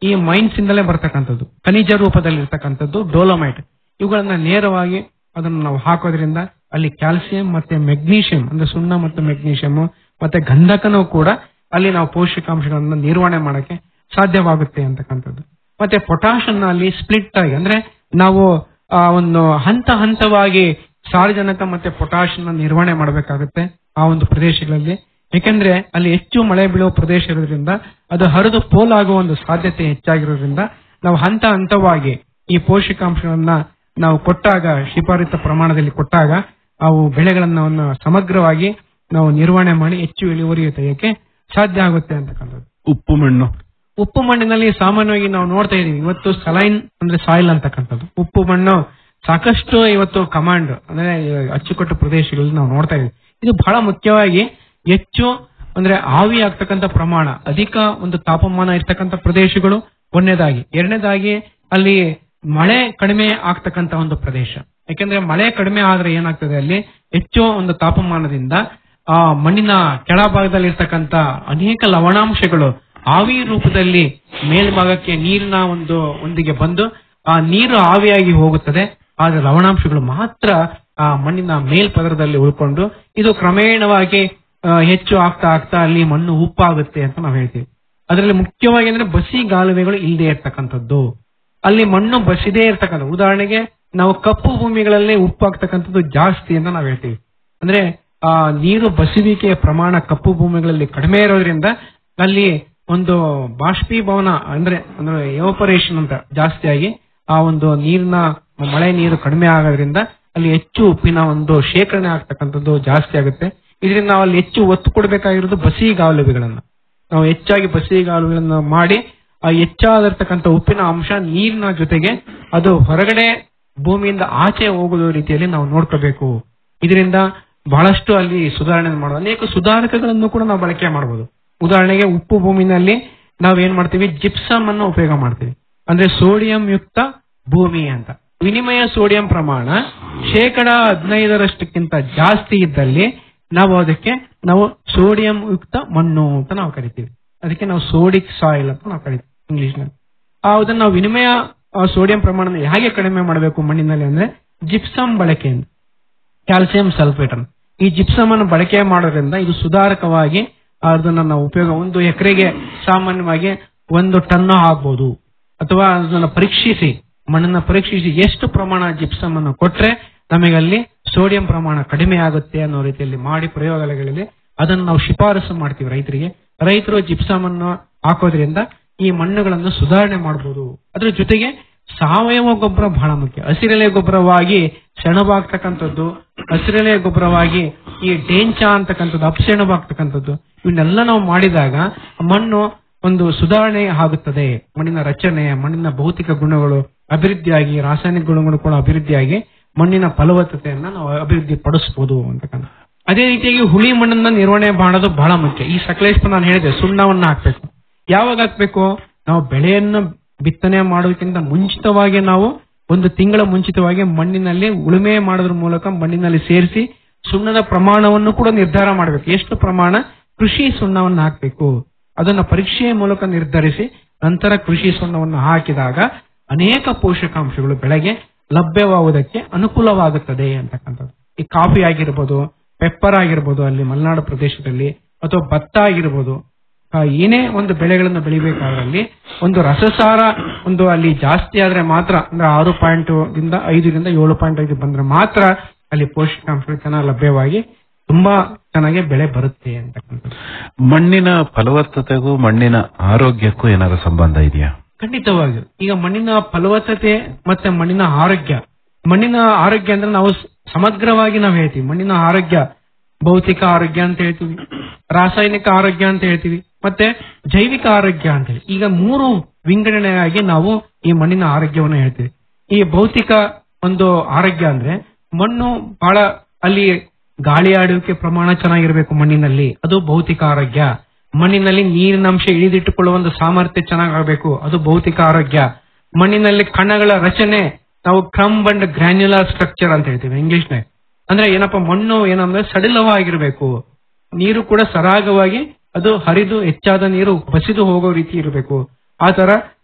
ಈ ಮೈನ್ಸ್ ಇಂದಲೇ ಬರ್ತಕ್ಕಂಥದ್ದು ಖನಿಜ ರೂಪದಲ್ಲಿ ಇರ್ತಕ್ಕಂಥದ್ದು ಡೋಲೋಮೈಟ್ ಇವುಗಳನ್ನ ನೇರವಾಗಿ ಅದನ್ನು ನಾವು ಹಾಕೋದ್ರಿಂದ ಅಲ್ಲಿ ಕ್ಯಾಲ್ಸಿಯಂ ಮತ್ತೆ ಮೆಗ್ನೀಷಿಯಂ ಅಂದ್ರೆ ಸುಣ್ಣ ಮತ್ತು ಮೆಗ್ನೀಷಿಯಂ ಮತ್ತೆ ಗಂಧಕನೂ ಕೂಡ ಅಲ್ಲಿ ನಾವು ಪೋಷಕಾಂಶಗಳನ್ನ ನಿರ್ವಹಣೆ ಮಾಡಕ್ಕೆ ಸಾಧ್ಯವಾಗುತ್ತೆ ಅಂತಕ್ಕಂಥದ್ದು ಮತ್ತೆ ಪೊಟ್ಯಾಷ್ ಅಲ್ಲಿ ಸ್ಪ್ಲಿಟ್ ಆಗಿ ಅಂದ್ರೆ ನಾವು ಆ ಒಂದು ಹಂತ ಹಂತವಾಗಿ ಸಾರಜನಕ ಮತ್ತೆ ಪೊಟ್ಯಾಷ್ ನಿರ್ವಹಣೆ ಮಾಡಬೇಕಾಗುತ್ತೆ ಆ ಒಂದು ಪ್ರದೇಶಗಳಲ್ಲಿ ಯಾಕೆಂದ್ರೆ ಅಲ್ಲಿ ಹೆಚ್ಚು ಮಳೆ ಬೀಳುವ ಪ್ರದೇಶ ಇರೋದ್ರಿಂದ ಅದು ಹರಿದು ಪೋಲಾಗುವ ಒಂದು ಸಾಧ್ಯತೆ ಹೆಚ್ಚಾಗಿರೋದ್ರಿಂದ ನಾವು ಹಂತ ಹಂತವಾಗಿ ಈ ಪೋಷಕಾಂಶಗಳನ್ನ ನಾವು ಕೊಟ್ಟಾಗ ಶಿಫಾರಿತ ಪ್ರಮಾಣದಲ್ಲಿ ಕೊಟ್ಟಾಗ ಅವು ಬೆಳೆಗಳನ್ನ ಅವನ್ನ ಸಮಗ್ರವಾಗಿ ನಾವು ನಿರ್ವಹಣೆ ಮಾಡಿ ಹೆಚ್ಚು ಇಳುವರಿ ತೆಗೆಯಕ್ಕೆ ಸಾಧ್ಯ ಆಗುತ್ತೆ ಅಂತಕ್ಕಂಥದ್ದು ಉಪ್ಪು ಮಣ್ಣು ಉಪ್ಪು ಮಣ್ಣಿನಲ್ಲಿ ಸಾಮಾನ್ಯವಾಗಿ ನಾವು ನೋಡ್ತಾ ಇದೀವಿ ಇವತ್ತು ಸಲೈನ್ ಅಂದ್ರೆ ಸಾಯಿಲ್ ಅಂತಕ್ಕಂಥದ್ದು ಉಪ್ಪು ಮಣ್ಣು ಸಾಕಷ್ಟು ಇವತ್ತು ಕಮಾಂಡ್ ಅಂದ್ರೆ ಅಚ್ಚುಕಟ್ಟು ಪ್ರದೇಶಗಳಲ್ಲಿ ನಾವು ನೋಡ್ತಾ ಇದೀವಿ ಇದು ಬಹಳ ಮುಖ್ಯವಾಗಿ ಹೆಚ್ಚು ಅಂದ್ರೆ ಆವಿ ಆಗ್ತಕ್ಕಂಥ ಪ್ರಮಾಣ ಅಧಿಕ ಒಂದು ತಾಪಮಾನ ಇರ್ತಕ್ಕಂಥ ಪ್ರದೇಶಗಳು ಒಂದನೇದಾಗಿ ಎರಡನೇದಾಗಿ ಅಲ್ಲಿ ಮಳೆ ಕಡಿಮೆ ಆಗ್ತಕ್ಕಂಥ ಒಂದು ಪ್ರದೇಶ ಯಾಕೆಂದ್ರೆ ಮಳೆ ಕಡಿಮೆ ಆದ್ರೆ ಏನಾಗ್ತದೆ ಅಲ್ಲಿ ಹೆಚ್ಚು ಒಂದು ತಾಪಮಾನದಿಂದ ಆ ಮಣ್ಣಿನ ಕೆಳಭಾಗದಲ್ಲಿ ಇರ್ತಕ್ಕಂಥ ಅನೇಕ ಲವಣಾಂಶಗಳು ಆವಿ ರೂಪದಲ್ಲಿ ಮೇಲ್ಭಾಗಕ್ಕೆ ನೀರಿನ ಒಂದು ಒಂದಿಗೆ ಬಂದು ಆ ನೀರು ಆವಿಯಾಗಿ ಹೋಗುತ್ತದೆ ಆದ್ರೆ ಲವಣಾಂಶಗಳು ಮಾತ್ರ ಆ ಮಣ್ಣಿನ ಮೇಲ್ಪದರದಲ್ಲಿ ಉಳ್ಕೊಂಡು ಇದು ಕ್ರಮೇಣವಾಗಿ ಆ, ಹೆಚ್ಚು ಆಗ್ತಾ ಆಗ್ತಾ ಅಲ್ಲಿ ಮಣ್ಣು ಉಪ್ಪಾಗುತ್ತೆ ಅಂತ ನಾವು ಹೇಳ್ತೀವಿ ಅದರಲ್ಲಿ ಮುಖ್ಯವಾಗಿ ಅಂದ್ರೆ ಬಸಿ ಗಾಲುವೆಗಳು ಇಲ್ಲದೆ ಇರ್ತಕ್ಕಂಥದ್ದು ಅಲ್ಲಿ ಮಣ್ಣು ಬಸಿದೇ ಇರ್ತಕ್ಕಂಥ ಉದಾಹರಣೆಗೆ ನಾವು ಕಪ್ಪು ಭೂಮಿಗಳಲ್ಲಿ ಉಪ್ಪಾಗ್ತಕ್ಕಂಥದ್ದು ಜಾಸ್ತಿ ಅಂತ ನಾವು ಹೇಳ್ತೀವಿ ಅಂದ್ರೆ ಆ ನೀರು ಬಸುವಿಕೆಯ ಪ್ರಮಾಣ ಕಪ್ಪು ಭೂಮಿಗಳಲ್ಲಿ ಕಡಿಮೆ ಇರೋದ್ರಿಂದ ಅಲ್ಲಿ ಒಂದು ಬಾಷ್ಪೀಭವನ ಅಂದ್ರೆ ಅಂದ್ರೆ ಎವಪರೇಷನ್ ಅಂತ ಜಾಸ್ತಿಯಾಗಿ ಆ ಒಂದು ನೀರಿನ ಮಳೆ ನೀರು ಕಡಿಮೆ ಆಗೋದ್ರಿಂದ ಅಲ್ಲಿ ಹೆಚ್ಚು ಉಪ್ಪಿನ ಒಂದು ಶೇಖರಣೆ ಆಗ್ತಕ್ಕಂಥದ್ದು ಜಾಸ್ತಿ ಆಗುತ್ತೆ ಇದರಿಂದ ನಾವು ಅಲ್ಲಿ ಹೆಚ್ಚು ಒತ್ತು ಕೊಡಬೇಕಾಗಿರೋದು ಬಸಿ ಗಾಲುವೆಗಳನ್ನ ನಾವು ಹೆಚ್ಚಾಗಿ ಬಸಿ ಗಾಲುವೆಗಳನ್ನ ಮಾಡಿ ಆ ಹೆಚ್ಚಾದಿರ್ತಕ್ಕಂಥ ಉಪ್ಪಿನ ಅಂಶ ನೀರಿನ ಜೊತೆಗೆ ಅದು ಹೊರಗಡೆ ಭೂಮಿಯಿಂದ ಆಚೆ ಹೋಗುವ ರೀತಿಯಲ್ಲಿ ನಾವು ನೋಡ್ಕೋಬೇಕು ಇದರಿಂದ ಬಹಳಷ್ಟು ಅಲ್ಲಿ ಸುಧಾರಣೆ ಮಾಡೋದು ಅನೇಕ ಸುಧಾರಕಗಳನ್ನು ಕೂಡ ನಾವು ಬಳಕೆ ಮಾಡಬಹುದು ಉದಾಹರಣೆಗೆ ಉಪ್ಪು ಭೂಮಿನಲ್ಲಿ ನಾವು ಏನ್ ಮಾಡ್ತೀವಿ ಜಿಪ್ಸಮ್ ಅನ್ನು ಉಪಯೋಗ ಮಾಡ್ತೀವಿ ಅಂದ್ರೆ ಸೋಡಿಯಂ ಯುಕ್ತ ಭೂಮಿ ಅಂತ ವಿನಿಮಯ ಸೋಡಿಯಂ ಪ್ರಮಾಣ ಶೇಕಡ ಹದಿನೈದರಷ್ಟಕ್ಕಿಂತ ಜಾಸ್ತಿ ಇದ್ದಲ್ಲಿ ನಾವು ಅದಕ್ಕೆ ನಾವು ಸೋಡಿಯಂ ಯುಕ್ತ ಮಣ್ಣು ಅಂತ ನಾವು ಕರಿತೀವಿ ಅದಕ್ಕೆ ನಾವು ಸೋಡಿಕ್ ಸಾಯಿಲ್ ಅಂತ ನಾವು ಕರಿತೀವಿ ಇಂಗ್ಲಿಷ್ ನಲ್ಲಿ ಆ ಅದನ್ನ ನಾವು ವಿನಿಮಯ ಆ, ಸೋಡಿಯಂ ಪ್ರಮಾಣ ಹೇಗೆ ಕಡಿಮೆ ಮಾಡಬೇಕು ಮಣ್ಣಿನಲ್ಲಿ ಅಂದ್ರೆ ಜಿಪ್ಸಮ್ ಬಳಕೆಯಿಂದ ಕ್ಯಾಲ್ಸಿಯಂ ಸಲ್ಫೇಟ್ ಅನ್ನು ಈ ಜಿಪ್ಸಮ್ ಅನ್ನು ಬಳಕೆ ಮಾಡೋದ್ರಿಂದ ಇದು ಸುಧಾರಕವಾಗಿ ಅದನ್ನ ನಾವು ಉಪಯೋಗ ಒಂದು ಎಕರೆಗೆ ಸಾಮಾನ್ಯವಾಗಿ ಒಂದು ಟನ್ ಆಗ್ಬೋದು ಅಥವಾ ಅದನ್ನ ಪರೀಕ್ಷಿಸಿ ಮಣ್ಣನ್ನ ಪರೀಕ್ಷಿಸಿ ಎಷ್ಟು ಪ್ರಮಾಣ ಜಿಪ್ಸಮ್ ಅನ್ನು ಕೊಟ್ರೆ ನಮಗೆ ಅಲ್ಲಿ ಸೋಡಿಯಂ ಪ್ರಮಾಣ ಕಡಿಮೆ ಆಗುತ್ತೆ ಅನ್ನೋ ರೀತಿಯಲ್ಲಿ ಮಾಡಿ ಪ್ರಯೋಗಾಲಯಗಳಲ್ಲಿ ಅದನ್ನು ನಾವು ಶಿಫಾರಸು ಮಾಡ್ತೀವಿ ರೈತರಿಗೆ ರೈತರು ಜಿಪ್ಸಮ್ ಅನ್ನು ಹಾಕೋದ್ರಿಂದ ಈ ಮಣ್ಣುಗಳನ್ನು ಸುಧಾರಣೆ ಮಾಡಬಹುದು ಅದ್ರ ಜೊತೆಗೆ ಸಾವಯವ ಗೊಬ್ಬರ ಬಹಳ ಮುಖ್ಯ ಹಸಿರೆಲೆ ಗೊಬ್ಬರವಾಗಿ ಸೆಣಬಾಗ್ತಕ್ಕಂಥದ್ದು ಹಸಿರೆಲೆ ಗೊಬ್ಬರವಾಗಿ ಈ ಡೇಂಚ ಅಂತಕ್ಕಂಥದ್ದು ಅಪಸೆಣಬಾಗ್ತಕ್ಕಂಥದ್ದು ಇವನ್ನೆಲ್ಲ ನಾವು ಮಾಡಿದಾಗ ಮಣ್ಣು ಒಂದು ಸುಧಾರಣೆ ಆಗುತ್ತದೆ ಮಣ್ಣಿನ ರಚನೆ ಮಣ್ಣಿನ ಭೌತಿಕ ಗುಣಗಳು ಅಭಿವೃದ್ಧಿಯಾಗಿ ರಾಸಾಯನಿಕ ಗುಣಗಳು ಕೂಡ ಅಭಿವೃದ್ಧಿಯಾಗಿ ಮಣ್ಣಿನ ಫಲವತ್ತತೆಯನ್ನ ನಾವು ಅಭಿವೃದ್ಧಿ ಪಡಿಸಬಹುದು ಅಂತಕ್ಕಂಥ ಅದೇ ರೀತಿಯಾಗಿ ಹುಳಿ ಮಣ್ಣನ್ನ ನಿರ್ವಹಣೆ ಮಾಡೋದು ಬಹಳ ಮುಖ್ಯ ಈ ಸಕಲೇಶ್ಪುರ ನಾನು ಹೇಳಿದೆ ಸುಣ್ಣವನ್ನ ಹಾಕ್ಬೇಕು ಯಾವಾಗ ಹಾಕ್ಬೇಕು ನಾವು ಬೆಳೆಯನ್ನು ಬಿತ್ತನೆ ಮಾಡೋದಕ್ಕಿಂತ ಮುಂಚಿತವಾಗಿ ನಾವು ಒಂದು ತಿಂಗಳ ಮುಂಚಿತವಾಗಿ ಮಣ್ಣಿನಲ್ಲಿ ಉಳುಮೆ ಮಾಡೋದ್ರ ಮೂಲಕ ಮಣ್ಣಿನಲ್ಲಿ ಸೇರಿಸಿ ಸುಣ್ಣದ ಪ್ರಮಾಣವನ್ನು ಕೂಡ ನಿರ್ಧಾರ ಮಾಡಬೇಕು ಎಷ್ಟು ಪ್ರಮಾಣ ಕೃಷಿ ಸುಣ್ಣವನ್ನು ಹಾಕಬೇಕು ಅದನ್ನ ಪರೀಕ್ಷೆಯ ಮೂಲಕ ನಿರ್ಧರಿಸಿ ನಂತರ ಕೃಷಿ ಸುಣ್ಣವನ್ನು ಹಾಕಿದಾಗ ಅನೇಕ ಪೋಷಕಾಂಶಗಳು ಬೆಳೆಗೆ ಲಭ್ಯವಾಗುವುದಕ್ಕೆ ಅನುಕೂಲವಾಗುತ್ತದೆ ಅಂತಕ್ಕಂಥದ್ದು ಈ ಕಾಫಿ ಆಗಿರ್ಬೋದು ಪೆಪ್ಪರ್ ಆಗಿರ್ಬೋದು ಅಲ್ಲಿ ಮಲೆನಾಡು ಪ್ರದೇಶದಲ್ಲಿ ಅಥವಾ ಭತ್ತ ಆಗಿರ್ಬೋದು ಆ, ಏನೇ ಒಂದು ಬೆಳೆಗಳನ್ನು ಬೆಳಿಬೇಕಾದ್ರಲ್ಲಿ ಒಂದು ರಸಸಾರ ಒಂದು ಅಲ್ಲಿ ಜಾಸ್ತಿ ಆದ್ರೆ ಮಾತ್ರ ಅಂದ್ರೆ ಆರು ಪಾಯಿಂಟ್ ದಿಂದ ಐದರಿಂದ ಏಳು ಪಾಯಿಂಟ್ ಐದು ಬಂದ್ರೆ ಮಾತ್ರ ಅಲ್ಲಿ ಪೋಷಕಾಂಶಗಳು ಚೆನ್ನಾಗಿ ಲಭ್ಯವಾಗಿ ತುಂಬಾ ಚೆನ್ನಾಗಿ ಬೆಳೆ ಬರುತ್ತೆ ಅಂತಕ್ಕಂಥದ್ದು ಮಣ್ಣಿನ ಫಲವತ್ತತೆಗೂ ಮಣ್ಣಿನ ಆರೋಗ್ಯಕ್ಕೂ ಏನಾದ್ರು ಸಂಬಂಧ ಇದೆಯಾ ಖಂಡಿತವಾಗಿಯೂ ಈಗ ಮಣ್ಣಿನ ಫಲವತ್ತತೆ ಮತ್ತೆ ಮಣ್ಣಿನ ಆರೋಗ್ಯ ಮಣ್ಣಿನ ಆರೋಗ್ಯ ಅಂದ್ರೆ ನಾವು ಸ- ಸಮಗ್ರವಾಗಿ ನಾವು ಹೇಳ್ತೀವಿ ಮಣ್ಣಿನ ಆರೋಗ್ಯ ಭೌತಿಕ ಆರೋಗ್ಯ ಅಂತ ಹೇಳ್ತೀವಿ ರಾಸಾಯನಿಕ ಆರೋಗ್ಯ ಅಂತ ಹೇಳ್ತೀವಿ ಮತ್ತೆ ಜೈವಿಕ ಆರೋಗ್ಯ ಅಂತ ಹೇಳಿ ಈಗ ಮೂರು ವಿಂಗಡಣೆಯಾಗಿ ನಾವು ಈ ಮಣ್ಣಿನ ಆರೋಗ್ಯವನ್ನು ಹೇಳ್ತೀವಿ ಈ ಭೌತಿಕ ಒಂದು ಆರೋಗ್ಯ ಅಂದ್ರೆ ಮಣ್ಣು ಬಹಳ ಅಲ್ಲಿ ಗಾಳಿ ಆಡುವಿಕೆ ಪ್ರಮಾಣ ಚೆನ್ನಾಗಿರ್ಬೇಕು ಮಣ್ಣಿನಲ್ಲಿ ಅದು ಭೌತಿಕ ಆರೋಗ್ಯ ಮಣ್ಣಿನಲ್ಲಿ ನೀರಿನ ಅಂಶ ಹಿಡಿದಿಟ್ಟುಕೊಳ್ಳುವ ಒಂದು ಸಾಮರ್ಥ್ಯ ಚೆನ್ನಾಗಬೇಕು ಅದು ಭೌತಿಕ ಆರೋಗ್ಯ ಮಣ್ಣಿನಲ್ಲಿ ಕಣಗಳ ರಚನೆ ನಾವು ಕ್ರಮ್ ಅಂಡ್ ಗ್ರಾನ್ಯುಲರ್ ಸ್ಟ್ರಕ್ಚರ್ ಅಂತ ಹೇಳ್ತೀವಿ ಇಂಗ್ಲಿಷ್ ನಾಗ ಅಂದ್ರೆ ಏನಪ್ಪ ಮಣ್ಣು ಏನಂದ್ರೆ ಸಡಿಲವಾಗಿರ್ಬೇಕು ನೀರು ಕೂಡ ಸರಾಗವಾಗಿ ಅದು ಹರಿದು ಹೆಚ್ಚಾದ ನೀರು ಬಸಿದು ಹೋಗೋ ರೀತಿ ಇರಬೇಕು ಆ ತರ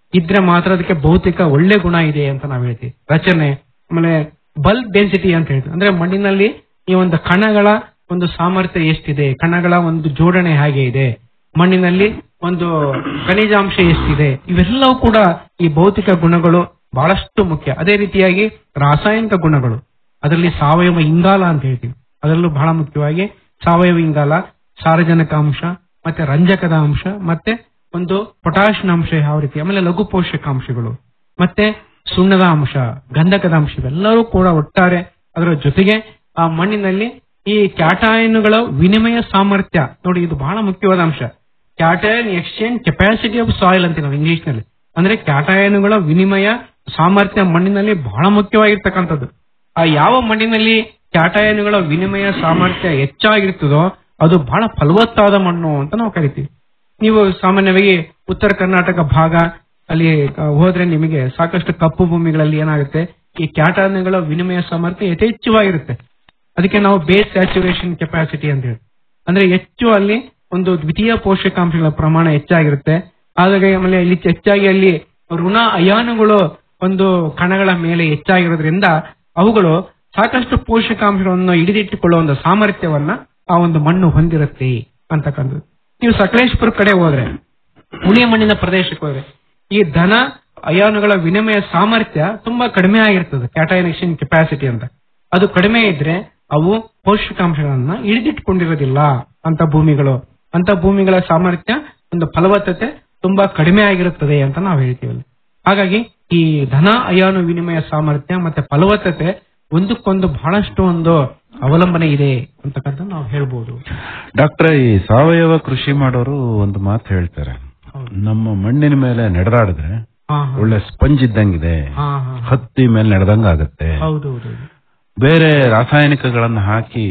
ಇದ್ರೆ ಮಾತ್ರ ಅದಕ್ಕೆ ಭೌತಿಕ ಒಳ್ಳೆ ಗುಣ ಇದೆ ಅಂತ ನಾವು ಹೇಳ್ತೀವಿ ರಚನೆ ಆಮೇಲೆ ಬಲ್ಕ್ ಡೆನ್ಸಿಟಿ ಅಂತ ಹೇಳ್ತೀವಿ ಅಂದ್ರೆ ಮಣ್ಣಿನಲ್ಲಿ ಈ ಒಂದು ಕಣಗಳ ಒಂದು ಸಾಮರ್ಥ್ಯ ಎಷ್ಟಿದೆ ಕಣಗಳ ಒಂದು ಜೋಡಣೆ ಹೇಗೆ ಇದೆ ಮಣ್ಣಿನಲ್ಲಿ ಒಂದು ಖನಿಜಾಂಶ ಎಷ್ಟಿದೆ ಇವೆಲ್ಲವೂ ಕೂಡ ಈ ಭೌತಿಕ ಗುಣಗಳು ಬಹಳಷ್ಟು ಮುಖ್ಯ ಅದೇ ರೀತಿಯಾಗಿ ರಾಸಾಯನಿಕ ಗುಣಗಳು ಅದರಲ್ಲಿ ಸಾವಯವ ಇಂಗಾಲ ಅಂತ ಹೇಳ್ತೀವಿ ಅದರಲ್ಲೂ ಬಹಳ ಮುಖ್ಯವಾಗಿ ಸಾವಯವ ಇಂಗಾಲ ಸಾರಜನಕ ಅಂಶ ಮತ್ತೆ ರಂಜಕದ ಅಂಶ ಮತ್ತೆ ಒಂದು ಪೊಟ್ಯಾಷಿಯಂ ಅಂಶ ಯಾವ ರೀತಿ ಆಮೇಲೆ ಲಘು ಪೋಷಕಾಂಶಗಳು ಮತ್ತೆ ಸುಣ್ಣದ ಅಂಶ ಗಂಧಕದ ಅಂಶ ಇವೆಲ್ಲವೂ ಕೂಡ ಒಟ್ಟಾರೆ ಅದರ ಜೊತೆಗೆ ಆ ಮಣ್ಣಿನಲ್ಲಿ ಈ ಕ್ಯಾಟಾಯನುಗಳ ವಿನಿಮಯ ಸಾಮರ್ಥ್ಯ ನೋಡಿ ಇದು ಬಹಳ ಮುಖ್ಯವಾದ ಅಂಶ cation exchange capacity of soil ಅಂತ ನಾವು ಇಂಗ್ಲಿಷ್ ನಲ್ಲಿ ಅಂದ್ರೆ ಕ್ಯಾಟಾಯನುಗಳ ವಿನಿಮಯ ಸಾಮರ್ಥ್ಯ ಮಣ್ಣಿನಲ್ಲಿ ಬಹಳ ಮುಖ್ಯವಾಗಿರ್ತಕ್ಕಂಥದ್ದು ಆ ಯಾವ ಮಣ್ಣಿನಲ್ಲಿ ಕ್ಯಾಟಾಯನುಗಳ ವಿನಿಮಯ ಸಾಮರ್ಥ್ಯ ಹೆಚ್ಚಾಗಿರ್ತದೋ ಅದು ಬಹಳ ಫಲವತ್ತಾದ ಮಣ್ಣು ಅಂತ ನಾವು ಕರಿತೀವಿ ನೀವು ಸಾಮಾನ್ಯವಾಗಿ ಉತ್ತರ ಕರ್ನಾಟಕ ಭಾಗ ಅಲ್ಲಿ ಆ, ಹೋದ್ರೆ ನಿಮಗೆ ಸಾಕಷ್ಟು ಕಪ್ಪು ಭೂಮಿಗಳಲ್ಲಿ ಏನಾಗುತ್ತೆ ಈ ಕ್ಯಾಟಾಯನುಗಳ ವಿನಿಮಯ ಸಾಮರ್ಥ್ಯ ಯಥೇಚ್ಛವಾಗಿರುತ್ತೆ ಅದಕ್ಕೆ ನಾವು ಬೇಸ್ ಸ್ಯಾಚುರೇಷನ್ ಕೆಪಾಸಿಟಿ ಅಂತ ಹೇಳಿ ಅಂದ್ರೆ ಹೆಚ್ಚು ಅಲ್ಲಿ ಒಂದು ದ್ವಿತೀಯ ಪೋಷಕಾಂಶಗಳ ಪ್ರಮಾಣ ಹೆಚ್ಚಾಗಿರುತ್ತೆ ಹಾಗಾಗಿ ಆಮೇಲೆ ಇಲ್ಲಿ ಹೆಚ್ಚಾಗಿ ಅಲ್ಲಿ ಋಣ ಅಯಾನುಗಳು ಒಂದು ಕಣಗಳ ಮೇಲೆ ಹೆಚ್ಚಾಗಿರೋದ್ರಿಂದ ಅವುಗಳು ಸಾಕಷ್ಟು ಪೋಷಕಾಂಶಗಳನ್ನು ಹಿಡಿದಿಟ್ಟುಕೊಳ್ಳುವ ಒಂದು ಸಾಮರ್ಥ್ಯವನ್ನ ಆ ಒಂದು ಮಣ್ಣು ಹೊಂದಿರುತ್ತೆ ಅಂತಕ್ಕಂಥದ್ದು ನೀವು ಸಕಲೇಶ್ಪುರ ಕಡೆ ಹೋದ್ರೆ ಹುಳಿಯ ಮಣ್ಣಿನ ಪ್ರದೇಶಕ್ಕೆ ಹೋದ್ರೆ ಈ ಧನ ಅಯಾನುಗಳ ವಿನಿಮಯ ಸಾಮರ್ಥ್ಯ ತುಂಬಾ ಕಡಿಮೆ ಆಗಿರ್ತದೆ ಕ್ಯಾಟೈನೇಷನ್ ಕೆಪಾಸಿಟಿ ಅಂತ ಅದು ಕಡಿಮೆ ಇದ್ರೆ ಅವು ಪೋಷಕಾಂಶಗಳನ್ನ ಹಿಡಿದಿಟ್ಕೊಂಡಿರೋದಿಲ್ಲ ಅಂತ ಭೂಮಿಗಳು ಅಂತ ಭೂಮಿಗಳ ಸಾಮರ್ಥ್ಯ ಒಂದು ಫಲವತ್ತತೆ ತುಂಬಾ ಕಡಿಮೆ ಆಗಿರುತ್ತದೆ ಅಂತ ನಾವು ಹೇಳ್ತೀವಿ ಅಲ್ಲಿ. ಹಾಗಾಗಿ ಈ ಧನ ಅಯಾನು ವಿನಿಮಯ ಸಾಮರ್ಥ್ಯ ಮತ್ತೆ ಫಲವತ್ತತೆ ಒಂದಕ್ಕೊಂದು ಬಹಳಷ್ಟು ಒಂದು ಅವಲಂಬನೆ ಇದೆ ಅಂತಕ್ಕಂಥ ನಾವು ಹೇಳ್ಬೋದು ಡಾಕ್ಟ್ರೆ ಈ ಸಾವಯವ ಕೃಷಿ ಮಾಡೋರು ಒಂದು ಮಾತು ಹೇಳ್ತಾರೆ ನಮ್ಮ ಮಣ್ಣಿನ ಮೇಲೆ ನಡೆದಾಡಿದ್ರೆ ಹಾ ಹಾ. ಒಳ್ಳೆ ಸ್ಪಂಜ್ ಇದ್ದಂಗಿದೆ ಹಾ ಹಾ ಹತ್ತಿ ಮೇಲೆ ನಡೆದಂಗ ಆಗುತ್ತೆ ಹೌದು ಹೌದು ಬೇರೆ ರಾಸಾಯನಿಕಗಳನ್ನ ಹಾಕಿ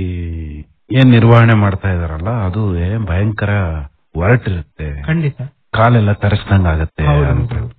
ಏನ್ ನಿರ್ವಹಣೆ ಮಾಡ್ತಾ ಇದಾರಲ್ಲ ಅದು ಏನ್ ಭಯಂಕರ ಒರಟಿರುತ್ತೆ ಖಂಡಿತ ಕಾಲೆಲ್ಲ ತರಿಸ್ದಂಗ ಆಗತ್ತೆ ಹೌದು, ಅಂತ ಹೌದು.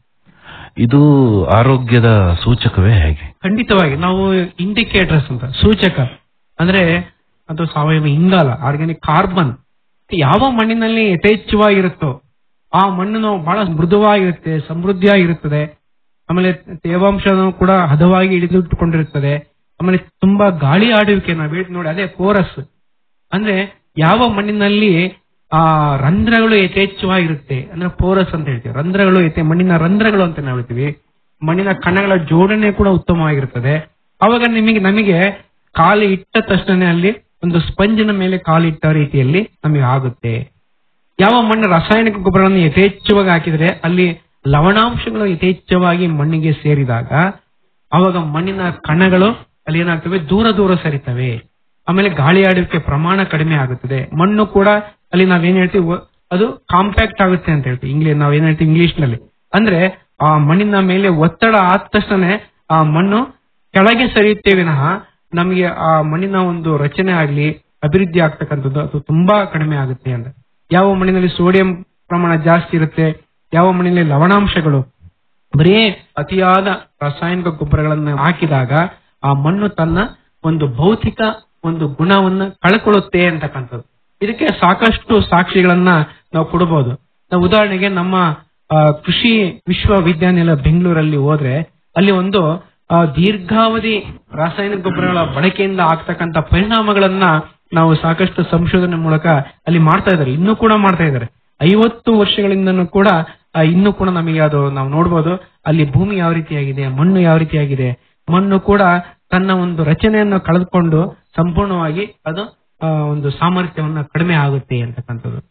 ಇದು ಆರೋಗ್ಯದ ಸೂಚಕವೇ ಹೇಗೆ ಖಂಡಿತವಾಗಿ ನಾವು ಇಂಡಿಕೇಟರ್ಸ್ ಅಂತ ಸೂಚಕ ಅಂದ್ರೆ ಅದು ಸಾವಯವ ಇಂಗಾಲ ಆರ್ಗ್ಯಾನಿಕ್ ಕಾರ್ಬನ್ ಯಾವ ಮಣ್ಣಿನಲ್ಲಿ ಯಥೇಚ್ಛವಾಗಿರುತ್ತೋ ಆ ಮಣ್ಣು ಬಹಳ ಮೃದುವಾಗಿರುತ್ತೆ ಸಮೃದ್ಧಿಯಾಗಿರುತ್ತದೆ ಆಮೇಲೆ ತೇವಾಂಶನೂ ಕೂಡ ಹದವಾಗಿ ಹಿಡಿದಿಟ್ಟುಕೊಂಡಿರುತ್ತದೆ ಆಮೇಲೆ ತುಂಬಾ ಗಾಳಿ ಆಡುವಿಕೆ ನಾವು ಹೇಳ್ತೀವಿ ನೋಡಿ ಅದೇ ಕೋರಸ್ ಅಂದ್ರೆ ಯಾವ ಮಣ್ಣಿನಲ್ಲಿ ಆ ರಂಧ್ರಗಳು ಯಥೇಚ್ಛವಾಗಿರುತ್ತೆ ಅಂದ್ರೆ ಪೋರಸ್ ಅಂತ ಹೇಳ್ತೀವಿ ರಂಧ್ರಗಳು ಯಥೇ ಮಣ್ಣಿನ ರಂಧ್ರಗಳು ಅಂತ ನಾವು ಹೇಳ್ತೀವಿ ಮಣ್ಣಿನ ಕಣಗಳ ಜೋಡಣೆ ಕೂಡ ಉತ್ತಮವಾಗಿರುತ್ತದೆ ಅವಾಗ ನಿಮಗೆ ನಮಗೆ ಕಾಲು ಇಟ್ಟ ತಕ್ಷಣ ಅಲ್ಲಿ ಒಂದು ಸ್ಪಂಜಿನ ಮೇಲೆ ಕಾಲಿಟ್ಟ ರೀತಿಯಲ್ಲಿ ನಮಗೆ ಆಗುತ್ತೆ ಯಾವ ಮಣ್ಣು ರಾಸಾಯನಿಕ ಗೊಬ್ಬರಗಳನ್ನು ಯಥೇಚ್ಛವಾಗಿ ಹಾಕಿದ್ರೆ ಅಲ್ಲಿ ಲವಣಾಂಶಗಳು ಯಥೇಚ್ಛವಾಗಿ ಮಣ್ಣಿಗೆ ಸೇರಿದಾಗ ಅವಾಗ ಮಣ್ಣಿನ ಕಣಗಳು ಅಲ್ಲಿ ಏನಾಗ್ತವೆ ದೂರ ದೂರ ಸರಿತವೆ ಆಮೇಲೆ ಗಾಳಿ ಆಡುವಿಕೆ ಪ್ರಮಾಣ ಕಡಿಮೆ ಆಗುತ್ತದೆ ಮಣ್ಣು ಕೂಡ ಅಲ್ಲಿ ನಾವೇನ್ ಹೇಳ್ತೀವಿ ಒ- ಅದು ಕಾಂಪ್ಯಾಕ್ಟ್ ಆಗುತ್ತೆ ಅಂತ ಹೇಳ್ತೀವಿ ಇಂಗ್ಲಿಷ್ ನಾವೇನ್ ಹೇಳ್ತೀವಿ ಇಂಗ್ಲಿಷ್ ನಲ್ಲಿ ಅಂದ್ರೆ ಆ ಮಣ್ಣಿನ ಮೇಲೆ ಒತ್ತಡ ಆದ ತಕ್ಷಣ ಆ ಮಣ್ಣು ಕೆಳಗೆ ಸರಿಯುತ್ತೆ ವಿನಃ ನಮಗೆ ಆ ಮಣ್ಣಿನ ಒಂದು ರಚನೆ ಆಗ್ಲಿ ಅಭಿವೃದ್ಧಿ ಆಗ್ತಕ್ಕಂಥದ್ದು ಅದು ತುಂಬಾ ಕಡಿಮೆ ಆಗುತ್ತೆ ಅಂತ ಯಾವ ಮಣ್ಣಿನಲ್ಲಿ ಸೋಡಿಯಂ ಪ್ರಮಾಣ ಜಾಸ್ತಿ ಇರುತ್ತೆ ಯಾವ ಮಣ್ಣಿನಲ್ಲಿ ಲವಣಾಂಶಗಳು ಬರೀ ಅತಿಯಾದ ರಾಸಾಯನಿಕ ಗೊಬ್ಬರಗಳನ್ನು ಹಾಕಿದಾಗ ಆ ಮಣ್ಣು ತನ್ನ ಒಂದು ಭೌತಿಕ ಒಂದು ಗುಣವನ್ನ ಕಳ್ಕೊಳ್ಳುತ್ತೆ ಅಂತಕ್ಕಂಥದ್ದು ಇದಕ್ಕೆ ಸಾಕಷ್ಟು ಸಾಕ್ಷಿಗಳನ್ನ ನಾವು ಕೊಡಬಹುದು ನಾವು ಉದಾಹರಣೆಗೆ ನಮ್ಮ ಆ, ಕೃಷಿ ವಿಶ್ವವಿದ್ಯಾನಿಲಯ ಬೆಂಗಳೂರಲ್ಲಿ ಹೋದ್ರೆ ಅಲ್ಲಿ ಒಂದು ಆ, ದೀರ್ಘಾವಧಿ ರಾಸಾಯನಿಕ ಗೊಬ್ಬರಗಳ ಬಳಕೆಯಿಂದ ಆಗ್ತಕ್ಕಂಥ ಪರಿಣಾಮಗಳನ್ನ ನಾವು ಸಾಕಷ್ಟು ಸಂಶೋಧನೆ ಮೂಲಕ ಅಲ್ಲಿ ಮಾಡ್ತಾ ಇದ್ದಾರೆ ಇನ್ನೂ ಕೂಡ ಮಾಡ್ತಾ ಇದ್ದಾರೆ ಐವತ್ತು ವರ್ಷಗಳಿಂದನೂ ಕೂಡ ಆ, ಇನ್ನೂ ಕೂಡ ನಮಗೆ ಅದು ನಾವು ನೋಡ್ಬೋದು ಅಲ್ಲಿ ಭೂಮಿ ಯಾವ ರೀತಿಯಾಗಿದೆ ಮಣ್ಣು ಯಾವ ರೀತಿಯಾಗಿದೆ ಮಣ್ಣು ಕೂಡ ತನ್ನ ಒಂದು ರಚನೆಯನ್ನು ಕಳೆದುಕೊಂಡು ಸಂಪೂರ್ಣವಾಗಿ ಅದು ಆ, ಒಂದು ಸಾಮರ್ಥ್ಯವನ್ನ ಕಡಿಮೆ ಆಗುತ್ತೆ ಅಂತಕ್ಕಂಥದ್ದು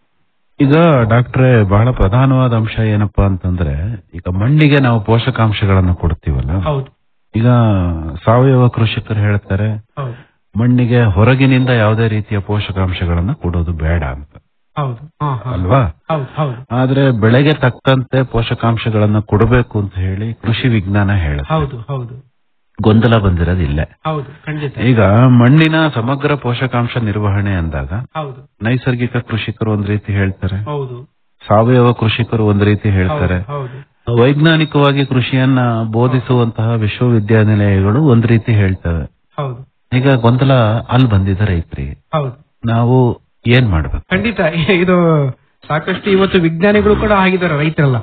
ಈಗ ಡಾಕ್ಟ್ರೆ ಬಹಳ ಪ್ರಧಾನವಾದ ಅಂಶ ಏನಪ್ಪಾ ಅಂತಂದ್ರೆ ಈಗ ಮಣ್ಣಿಗೆ ನಾವು ಪೋಷಕಾಂಶಗಳನ್ನು ಕೊಡ್ತೀವಲ್ಲ ಹೌದು ಈಗ ಸಾವಯವ ಕೃಷಿಕರು ಹೇಳ್ತಾರೆ ಹೌದು ಮಣ್ಣಿಗೆ ಹೊರಗಿನಿಂದ ಯಾವುದೇ ರೀತಿಯ ಪೋಷಕಾಂಶಗಳನ್ನ ಕೊಡೋದು ಬೇಡ ಅಂತ ಹೌದು ಹಾ, ಹಾ. ಅಲ್ವಾ ಹೌದು ಹೌದು ಆದ್ರೆ ಬೆಳೆಗೆ ತಕ್ಕಂತೆ ಪೋಷಕಾಂಶಗಳನ್ನ ಕೊಡಬೇಕು ಅಂತ ಹೇಳಿ ಕೃಷಿ ವಿಜ್ಞಾನ ಹೇಳುತ್ತೆ ಹೌದು ಹೌದು ಗೊಂದಲ ಬಂದಿರೋದಿಲ್ಲ ಹೌದು ಖಂಡಿತ ಈಗ ಮಣ್ಣಿನ ಸಮಗ್ರ ಪೋಷಕಾಂಶ ನಿರ್ವಹಣೆ ಅಂದಾಗ ಹೌದು ನೈಸರ್ಗಿಕ ಕೃಷಿಕರು ಒಂದ್ ರೀತಿ ಹೇಳ್ತಾರೆ ಹೌದು ಸಾವಯವ ಕೃಷಿಕರು ಒಂದ್ ರೀತಿ ಹೇಳ್ತಾರೆ ಹೌದು ವೈಜ್ಞಾನಿಕವಾಗಿ ಕೃಷಿಯನ್ನ ಬೋಧಿಸುವಂತಹ ವಿಶ್ವವಿದ್ಯಾನಿಲಯಗಳು ಒಂದ್ ರೀತಿ ಹೇಳ್ತವೆ ಹೌದು ಈಗ ಗೊಂದಲ ಅಲ್ಲಿ ಬಂದಿದೆ ರೈತರಿಗೆ ಹೌದು ನಾವು ಏನ್ ಮಾಡ್ಬೇಕು ಖಂಡಿತ ಇದು ಸಾಕಷ್ಟು ಇವತ್ತು ವಿಜ್ಞಾನಿಗಳು ಕೂಡ ಆಗಿದ್ದಾರೆ ರೈತರೆಲ್ಲ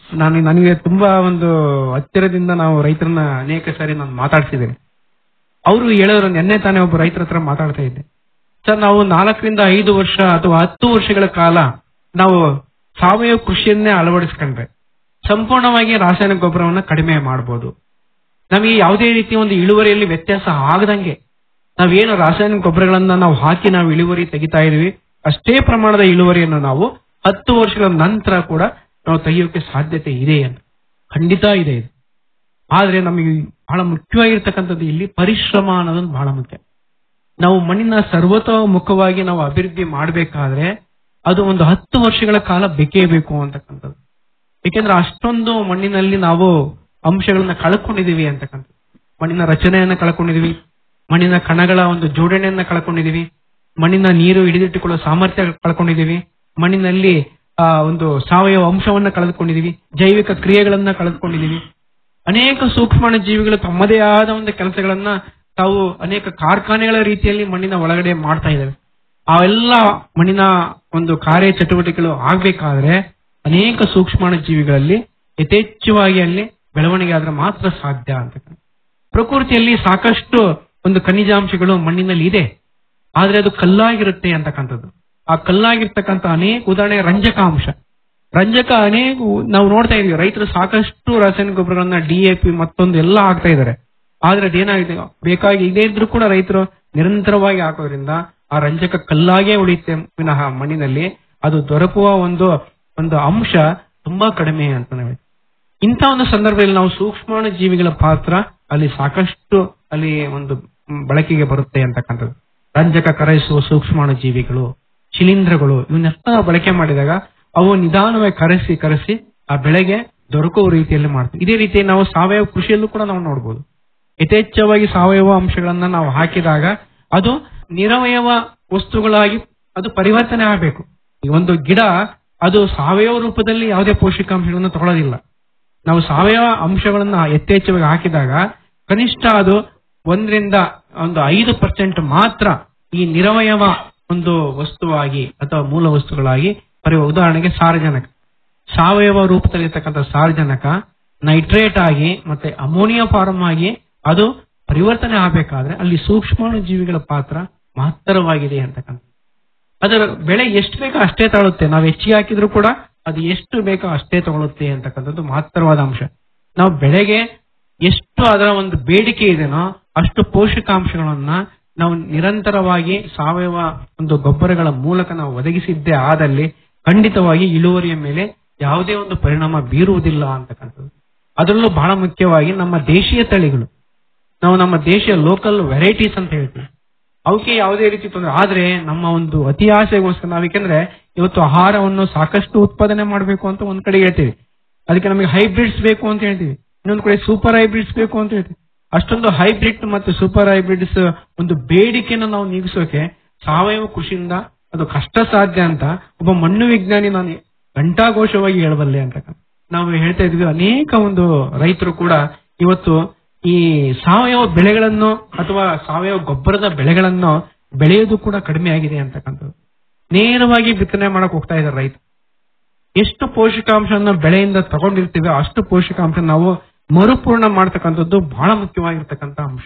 ನಾನು ನನಗೆ ತುಂಬಾ ಒಂದು ಹತ್ತಿರದಿಂದ ನಾವು ರೈತರನ್ನ ಅನೇಕ ಸಾರಿ ನಾನು ಮಾತಾಡ್ಸಿದ್ದೇನೆ ಅವರು ಹೇಳೋರು ನಿನ್ನೆ ತಾನೇ ಒಬ್ಬ ರೈತರ ಹತ್ರ ಮಾತಾಡ್ತಾ ಇದ್ದೆ ಸರ್ ನಾವು ನಾಲ್ಕರಿಂದ ಐದು ವರ್ಷ ಅಥವಾ ಹತ್ತು ವರ್ಷಗಳ ಕಾಲ ನಾವು ಸಾವಯವ ಕೃಷಿಯನ್ನೇ ಅಳವಡಿಸ್ಕೊಂಡ್ರೆ ಸಂಪೂರ್ಣವಾಗಿ ರಾಸಾಯನಿಕ ಗೊಬ್ಬರವನ್ನ ಕಡಿಮೆ ಮಾಡಬಹುದು ನಮಗೆ ಯಾವುದೇ ರೀತಿಯ ಒಂದು ಇಳುವರಿಯಲ್ಲಿ ವ್ಯತ್ಯಾಸ ಆಗದಂಗೆ ನಾವೇನು ರಾಸಾಯನಿಕ ಗೊಬ್ಬರಗಳನ್ನ ನಾವು ಹಾಕಿ ನಾವು ಇಳುವರಿ ತೆಗಿತಾ ಇದೀವಿ ಅಷ್ಟೇ ಪ್ರಮಾಣದ ಇಳುವರಿಯನ್ನು ನಾವು ಹತ್ತು ವರ್ಷಗಳ ನಂತರ ಕೂಡ ನಾವು ತೆಗೆಯೋಕೆ ಸಾಧ್ಯತೆ ಇದೆ ಅಂತ ಖಂಡಿತ ಇದೆ ಇದು ಆದ್ರೆ ನಮಗೆ ಬಹಳ ಮುಖ್ಯವಾಗಿರ್ತಕ್ಕಂಥದ್ದು ಇಲ್ಲಿ ಪರಿಶ್ರಮ ಅನ್ನೋದೊಂದು ಬಹಳ ಮುಖ್ಯ ನಾವು ಮಣ್ಣಿನ ಸರ್ವತೋಮುಖವಾಗಿ ನಾವು ಅಭಿವೃದ್ಧಿ ಮಾಡಬೇಕಾದ್ರೆ ಅದು ಒಂದು ಹತ್ತು ವರ್ಷಗಳ ಕಾಲ ಬೇಕೇ ಬೇಕು ಅಂತಕ್ಕಂಥದ್ದು ಏಕೆಂದ್ರೆ ಅಷ್ಟೊಂದು ಮಣ್ಣಿನಲ್ಲಿ ನಾವು ಅಂಶಗಳನ್ನ ಕಳ್ಕೊಂಡಿದೀವಿ ಅಂತಕ್ಕಂಥದ್ದು ಮಣ್ಣಿನ ರಚನೆಯನ್ನ ಕಳ್ಕೊಂಡಿದೀವಿ ಮಣ್ಣಿನ ಕಣಗಳ ಒಂದು ಜೋಡಣೆಯನ್ನ ಕಳ್ಕೊಂಡಿದೀವಿ ಮಣ್ಣಿನ ನೀರು ಹಿಡಿದಿಟ್ಟುಕೊಳ್ಳೋ ಸಾಮರ್ಥ್ಯ ಕಳ್ಕೊಂಡಿದೀವಿ ಮಣ್ಣಿನಲ್ಲಿ ಆ ಒಂದು ಸಾವಯವ ಅಂಶವನ್ನ ಕಳೆದುಕೊಂಡಿದೀವಿ ಜೈವಿಕ ಕ್ರಿಯೆಗಳನ್ನ ಕಳೆದುಕೊಂಡಿದೀವಿ ಅನೇಕ ಸೂಕ್ಷ್ಮಾಣು ಜೀವಿಗಳು ತಮ್ಮದೇ ಆದ ಒಂದು ಕೆಲಸಗಳನ್ನ ತಾವು ಅನೇಕ ಕಾರ್ಖಾನೆಗಳ ರೀತಿಯಲ್ಲಿ ಮಣ್ಣಿನ ಒಳಗಡೆ ಮಾಡ್ತಾ ಇದ್ದಾವೆ ಅವೆಲ್ಲ ಮಣ್ಣಿನ ಒಂದು ಕಾರ್ಯ ಚಟುವಟಿಕೆಗಳು ಆಗ್ಬೇಕಾದ್ರೆ ಅನೇಕ ಸೂಕ್ಷ್ಮಾಣು ಜೀವಿಗಳಲ್ಲಿ ಯಥೇಚ್ಛವಾಗಿ ಅಲ್ಲಿ ಬೆಳವಣಿಗೆ ಆದ್ರೆ ಮಾತ್ರ ಸಾಧ್ಯ ಅಂತ ಪ್ರಕೃತಿಯಲ್ಲಿ ಸಾಕಷ್ಟು ಒಂದು ಖನಿಜಾಂಶಗಳು ಮಣ್ಣಿನಲ್ಲಿ ಇದೆ ಆದ್ರೆ ಅದು ಕಲ್ಲಾಗಿರುತ್ತೆ ಅಂತಕ್ಕಂಥದ್ದು ಆ ಕಲ್ಲಾಗಿರ್ತಕ್ಕಂಥ ಅನೇಕ ಉದಾಹರಣೆ ರಂಜಕಾಂಶ ರಂಜಕ ಅನೇಕ ನಾವು ನೋಡ್ತಾ ಇದೀವಿ ರೈತರು ಸಾಕಷ್ಟು ರಾಸಾಯನಿಕ ಗೊಬ್ಬರಗಳನ್ನ ಡಿಎಪಿ ಮತ್ತೊಂದು ಎಲ್ಲ ಹಾಕ್ತಾ ಇದ್ದಾರೆ ಆದ್ರೆ ಅದೇನಾಗಿದೆ ಬೇಕಾಗಿ ಇದೇ ಇದ್ರೂ ಕೂಡ ರೈತರು ನಿರಂತರವಾಗಿ ಹಾಕೋದ್ರಿಂದ ಆ ರಂಜಕ ಕಲ್ಲಾಗೇ ಉಳಿಯುತ್ತೆ ವಿನಃ ಮಣ್ಣಿನಲ್ಲಿ ಅದು ದೊರಕುವ ಒಂದು ಒಂದು ಅಂಶ ತುಂಬಾ ಕಡಿಮೆ ಅಂತ ನಾವು ಇಂಥ ಒಂದು ಸಂದರ್ಭದಲ್ಲಿ ನಾವು ಸೂಕ್ಷ್ಮಾಣು ಜೀವಿಗಳ ಪಾತ್ರ ಅಲ್ಲಿ ಸಾಕಷ್ಟು ಅಲ್ಲಿ ಒಂದು ಮ್, ಬಳಕೆಗೆ ಬರುತ್ತೆ ಅಂತಕ್ಕಂಥದ್ದು ರಂಜಕ ಕರಗಿಸುವ ಸೂಕ್ಷ್ಮಾಣು ಜೀವಿಗಳು ಶಿಲೀಂಧ್ರಗಳು ಇವನ್ನೆಲ್ಲ ನಾವು ಬಳಕೆ ಮಾಡಿದಾಗ ಅವು ನಿಧಾನವಾಗಿ ಕರೆಸಿ ಕರೆಸಿ ಆ ಬೆಳೆಗೆ ದೊರಕುವ ರೀತಿಯಲ್ಲಿ ಮಾಡ್ತೀವಿ ಇದೇ ರೀತಿ ನಾವು ಸಾವಯವ ಕೃಷಿಯಲ್ಲೂ ಕೂಡ ನಾವು ನೋಡಬಹುದು ಯಥೇಚ್ಛವಾಗಿ ಸಾವಯವ ಅಂಶಗಳನ್ನ ನಾವು ಹಾಕಿದಾಗ ಅದು ನಿರವಯವ ವಸ್ತುಗಳಾಗಿ ಅದು ಪರಿವರ್ತನೆ ಆಗಬೇಕು ಈ ಒಂದು ಗಿಡ ಅದು ಸಾವಯವ ರೂಪದಲ್ಲಿ ಯಾವುದೇ ಪೋಷಕಾಂಶಗಳನ್ನು ತಗೊಳ್ಳೋದಿಲ್ಲ ನಾವು ಸಾವಯವ ಅಂಶಗಳನ್ನ ಯಥೇಚ್ಛವಾಗಿ ಹಾಕಿದಾಗ ಕನಿಷ್ಠ ಅದು ಒಂದರಿಂದ ಒಂದು ಐದು ಪರ್ಸೆಂಟ್ ಮಾತ್ರ ಈ ನಿರವಯವ ಒಂದು ವಸ್ತುವಾಗಿ ಅಥವಾ ಮೂಲ ವಸ್ತುಗಳಾಗಿ ಬರೆಯುವ ಉದಾಹರಣೆಗೆ ಸಾರಜನಕ ಸಾವಯವ ರೂಪದಲ್ಲಿರ್ತಕ್ಕಂಥ ಸಾರಜನಕ ನೈಟ್ರೇಟ್ ಆಗಿ ಮತ್ತೆ ಅಮೋನಿಯಾ ಫಾರಂ ಆಗಿ ಅದು ಪರಿವರ್ತನೆ ಆಗಬೇಕಾದ್ರೆ ಅಲ್ಲಿ ಸೂಕ್ಷ್ಮಾಣು ಜೀವಿಗಳ ಪಾತ್ರ ಮಹತ್ತರವಾಗಿದೆ ಅಂತಕ್ಕಂಥ ಅದರ ಬೆಳೆ ಎಷ್ಟು ಬೇಕೋ ಅಷ್ಟೇ ತಗೊಳುತ್ತೆ ನಾವು ಹೆಚ್ಚಿಗೆ ಹಾಕಿದ್ರು ಕೂಡ ಅದು ಎಷ್ಟು ಬೇಕೋ ಅಷ್ಟೇ ತಗೊಳುತ್ತೆ ಅಂತಕ್ಕಂಥದ್ದು ಮಹತ್ತರವಾದ ಅಂಶ ನಾವು ಬೆಳೆಗೆ ಎಷ್ಟು ಅದರ ಒಂದು ಬೇಡಿಕೆ ಇದೆನೋ ಅಷ್ಟು ಪೋಷಕಾಂಶಗಳನ್ನ ನಾವು ನಿರಂತರವಾಗಿ ಸಾವಯವ ಒಂದು ಗೊಬ್ಬರಗಳ ಮೂಲಕ ನಾವು ಒದಗಿಸಿದ್ದೇ ಆದಲ್ಲಿ ಖಂಡಿತವಾಗಿ ಇಳುವರಿಯ ಮೇಲೆ ಯಾವುದೇ ಒಂದು ಪರಿಣಾಮ ಬೀರುವುದಿಲ್ಲ ಅಂತಕ್ಕಂಥದ್ದು ಅದರಲ್ಲೂ ಬಹಳ ಮುಖ್ಯವಾಗಿ ನಮ್ಮ ದೇಶೀಯ ತಳಿಗಳು ನಾವು ನಮ್ಮ ದೇಶೀಯ ಲೋಕಲ್ ವೆರೈಟೀಸ್ ಅಂತ ಹೇಳ್ತೀವಿ ಅವಕ್ಕೆ ಯಾವುದೇ ರೀತಿ ತೊಂದರೆ ಆದ್ರೆ ನಮ್ಮ ಒಂದು ಅತಿ ಆಸೆಗೋಸ್ಕರ ನಾವು ಯಾಕೆಂದ್ರೆ ಇವತ್ತು ಆಹಾರವನ್ನು ಸಾಕಷ್ಟು ಉತ್ಪಾದನೆ ಮಾಡಬೇಕು ಅಂತ ಒಂದ್ ಕಡೆ ಹೇಳ್ತೀವಿ ಅದಕ್ಕೆ ನಮಗೆ ಹೈಬ್ರಿಡ್ಸ್ ಬೇಕು ಅಂತ ಹೇಳ್ತೀವಿ ಇನ್ನೊಂದ್ ಕಡೆ ಸೂಪರ್ ಹೈಬ್ರಿಡ್ಸ್ ಬೇಕು ಅಂತ ಹೇಳ್ತೀವಿ ಅಷ್ಟೊಂದು ಹೈಬ್ರಿಡ್ ಮತ್ತು ಸೂಪರ್ ಹೈಬ್ರಿಡ್ಸ್ ಒಂದು ಬೇಡಿಕೆಯನ್ನು ನಾವು ನೀಗಿಸೋಕೆ ಸಾವಯವ ಕೃಷಿಯಿಂದ ಅದು ಕಷ್ಟ ಸಾಧ್ಯ ಅಂತ ಒಬ್ಬ ಮಣ್ಣು ವಿಜ್ಞಾನಿ ನಾನು ಘಂಟಾಘೋಷವಾಗಿ ಹೇಳಬಲ್ಲೆ ಅಂತ ನಾವು ಹೇಳ್ತಾ ಇದ್ವಿ ಅನೇಕ ಒಂದು ರೈತರು ಕೂಡ ಇವತ್ತು ಈ ಸಾವಯವ ಬೆಳೆಗಳನ್ನು ಅಥವಾ ಸಾವಯವ ಗೊಬ್ಬರದ ಬೆಳೆಗಳನ್ನು ಬೆಳೆಯೋದು ಕೂಡ ಕಡಿಮೆ ಆಗಿದೆ ಅಂತಕ್ಕಂಥದ್ದು ನೇರವಾಗಿ ಬಿತ್ತನೆ ಮಾಡಕ್ ಹೋಗ್ತಾ ಇದ್ದಾರೆ ರೈತ ಎಷ್ಟು ಪೋಷಕಾಂಶನ ಬೆಳೆಯಿಂದ ತಗೊಂಡಿರ್ತೀವಿ ಅಷ್ಟು ಪೋಷಕಾಂಶ ನಾವು ಮರುಪೂರ್ಣ ಮಾಡ್ತಕ್ಕಂಥದ್ದು ಬಹಳ ಮುಖ್ಯವಾಗಿರ್ತಕ್ಕಂಥ ಅಂಶ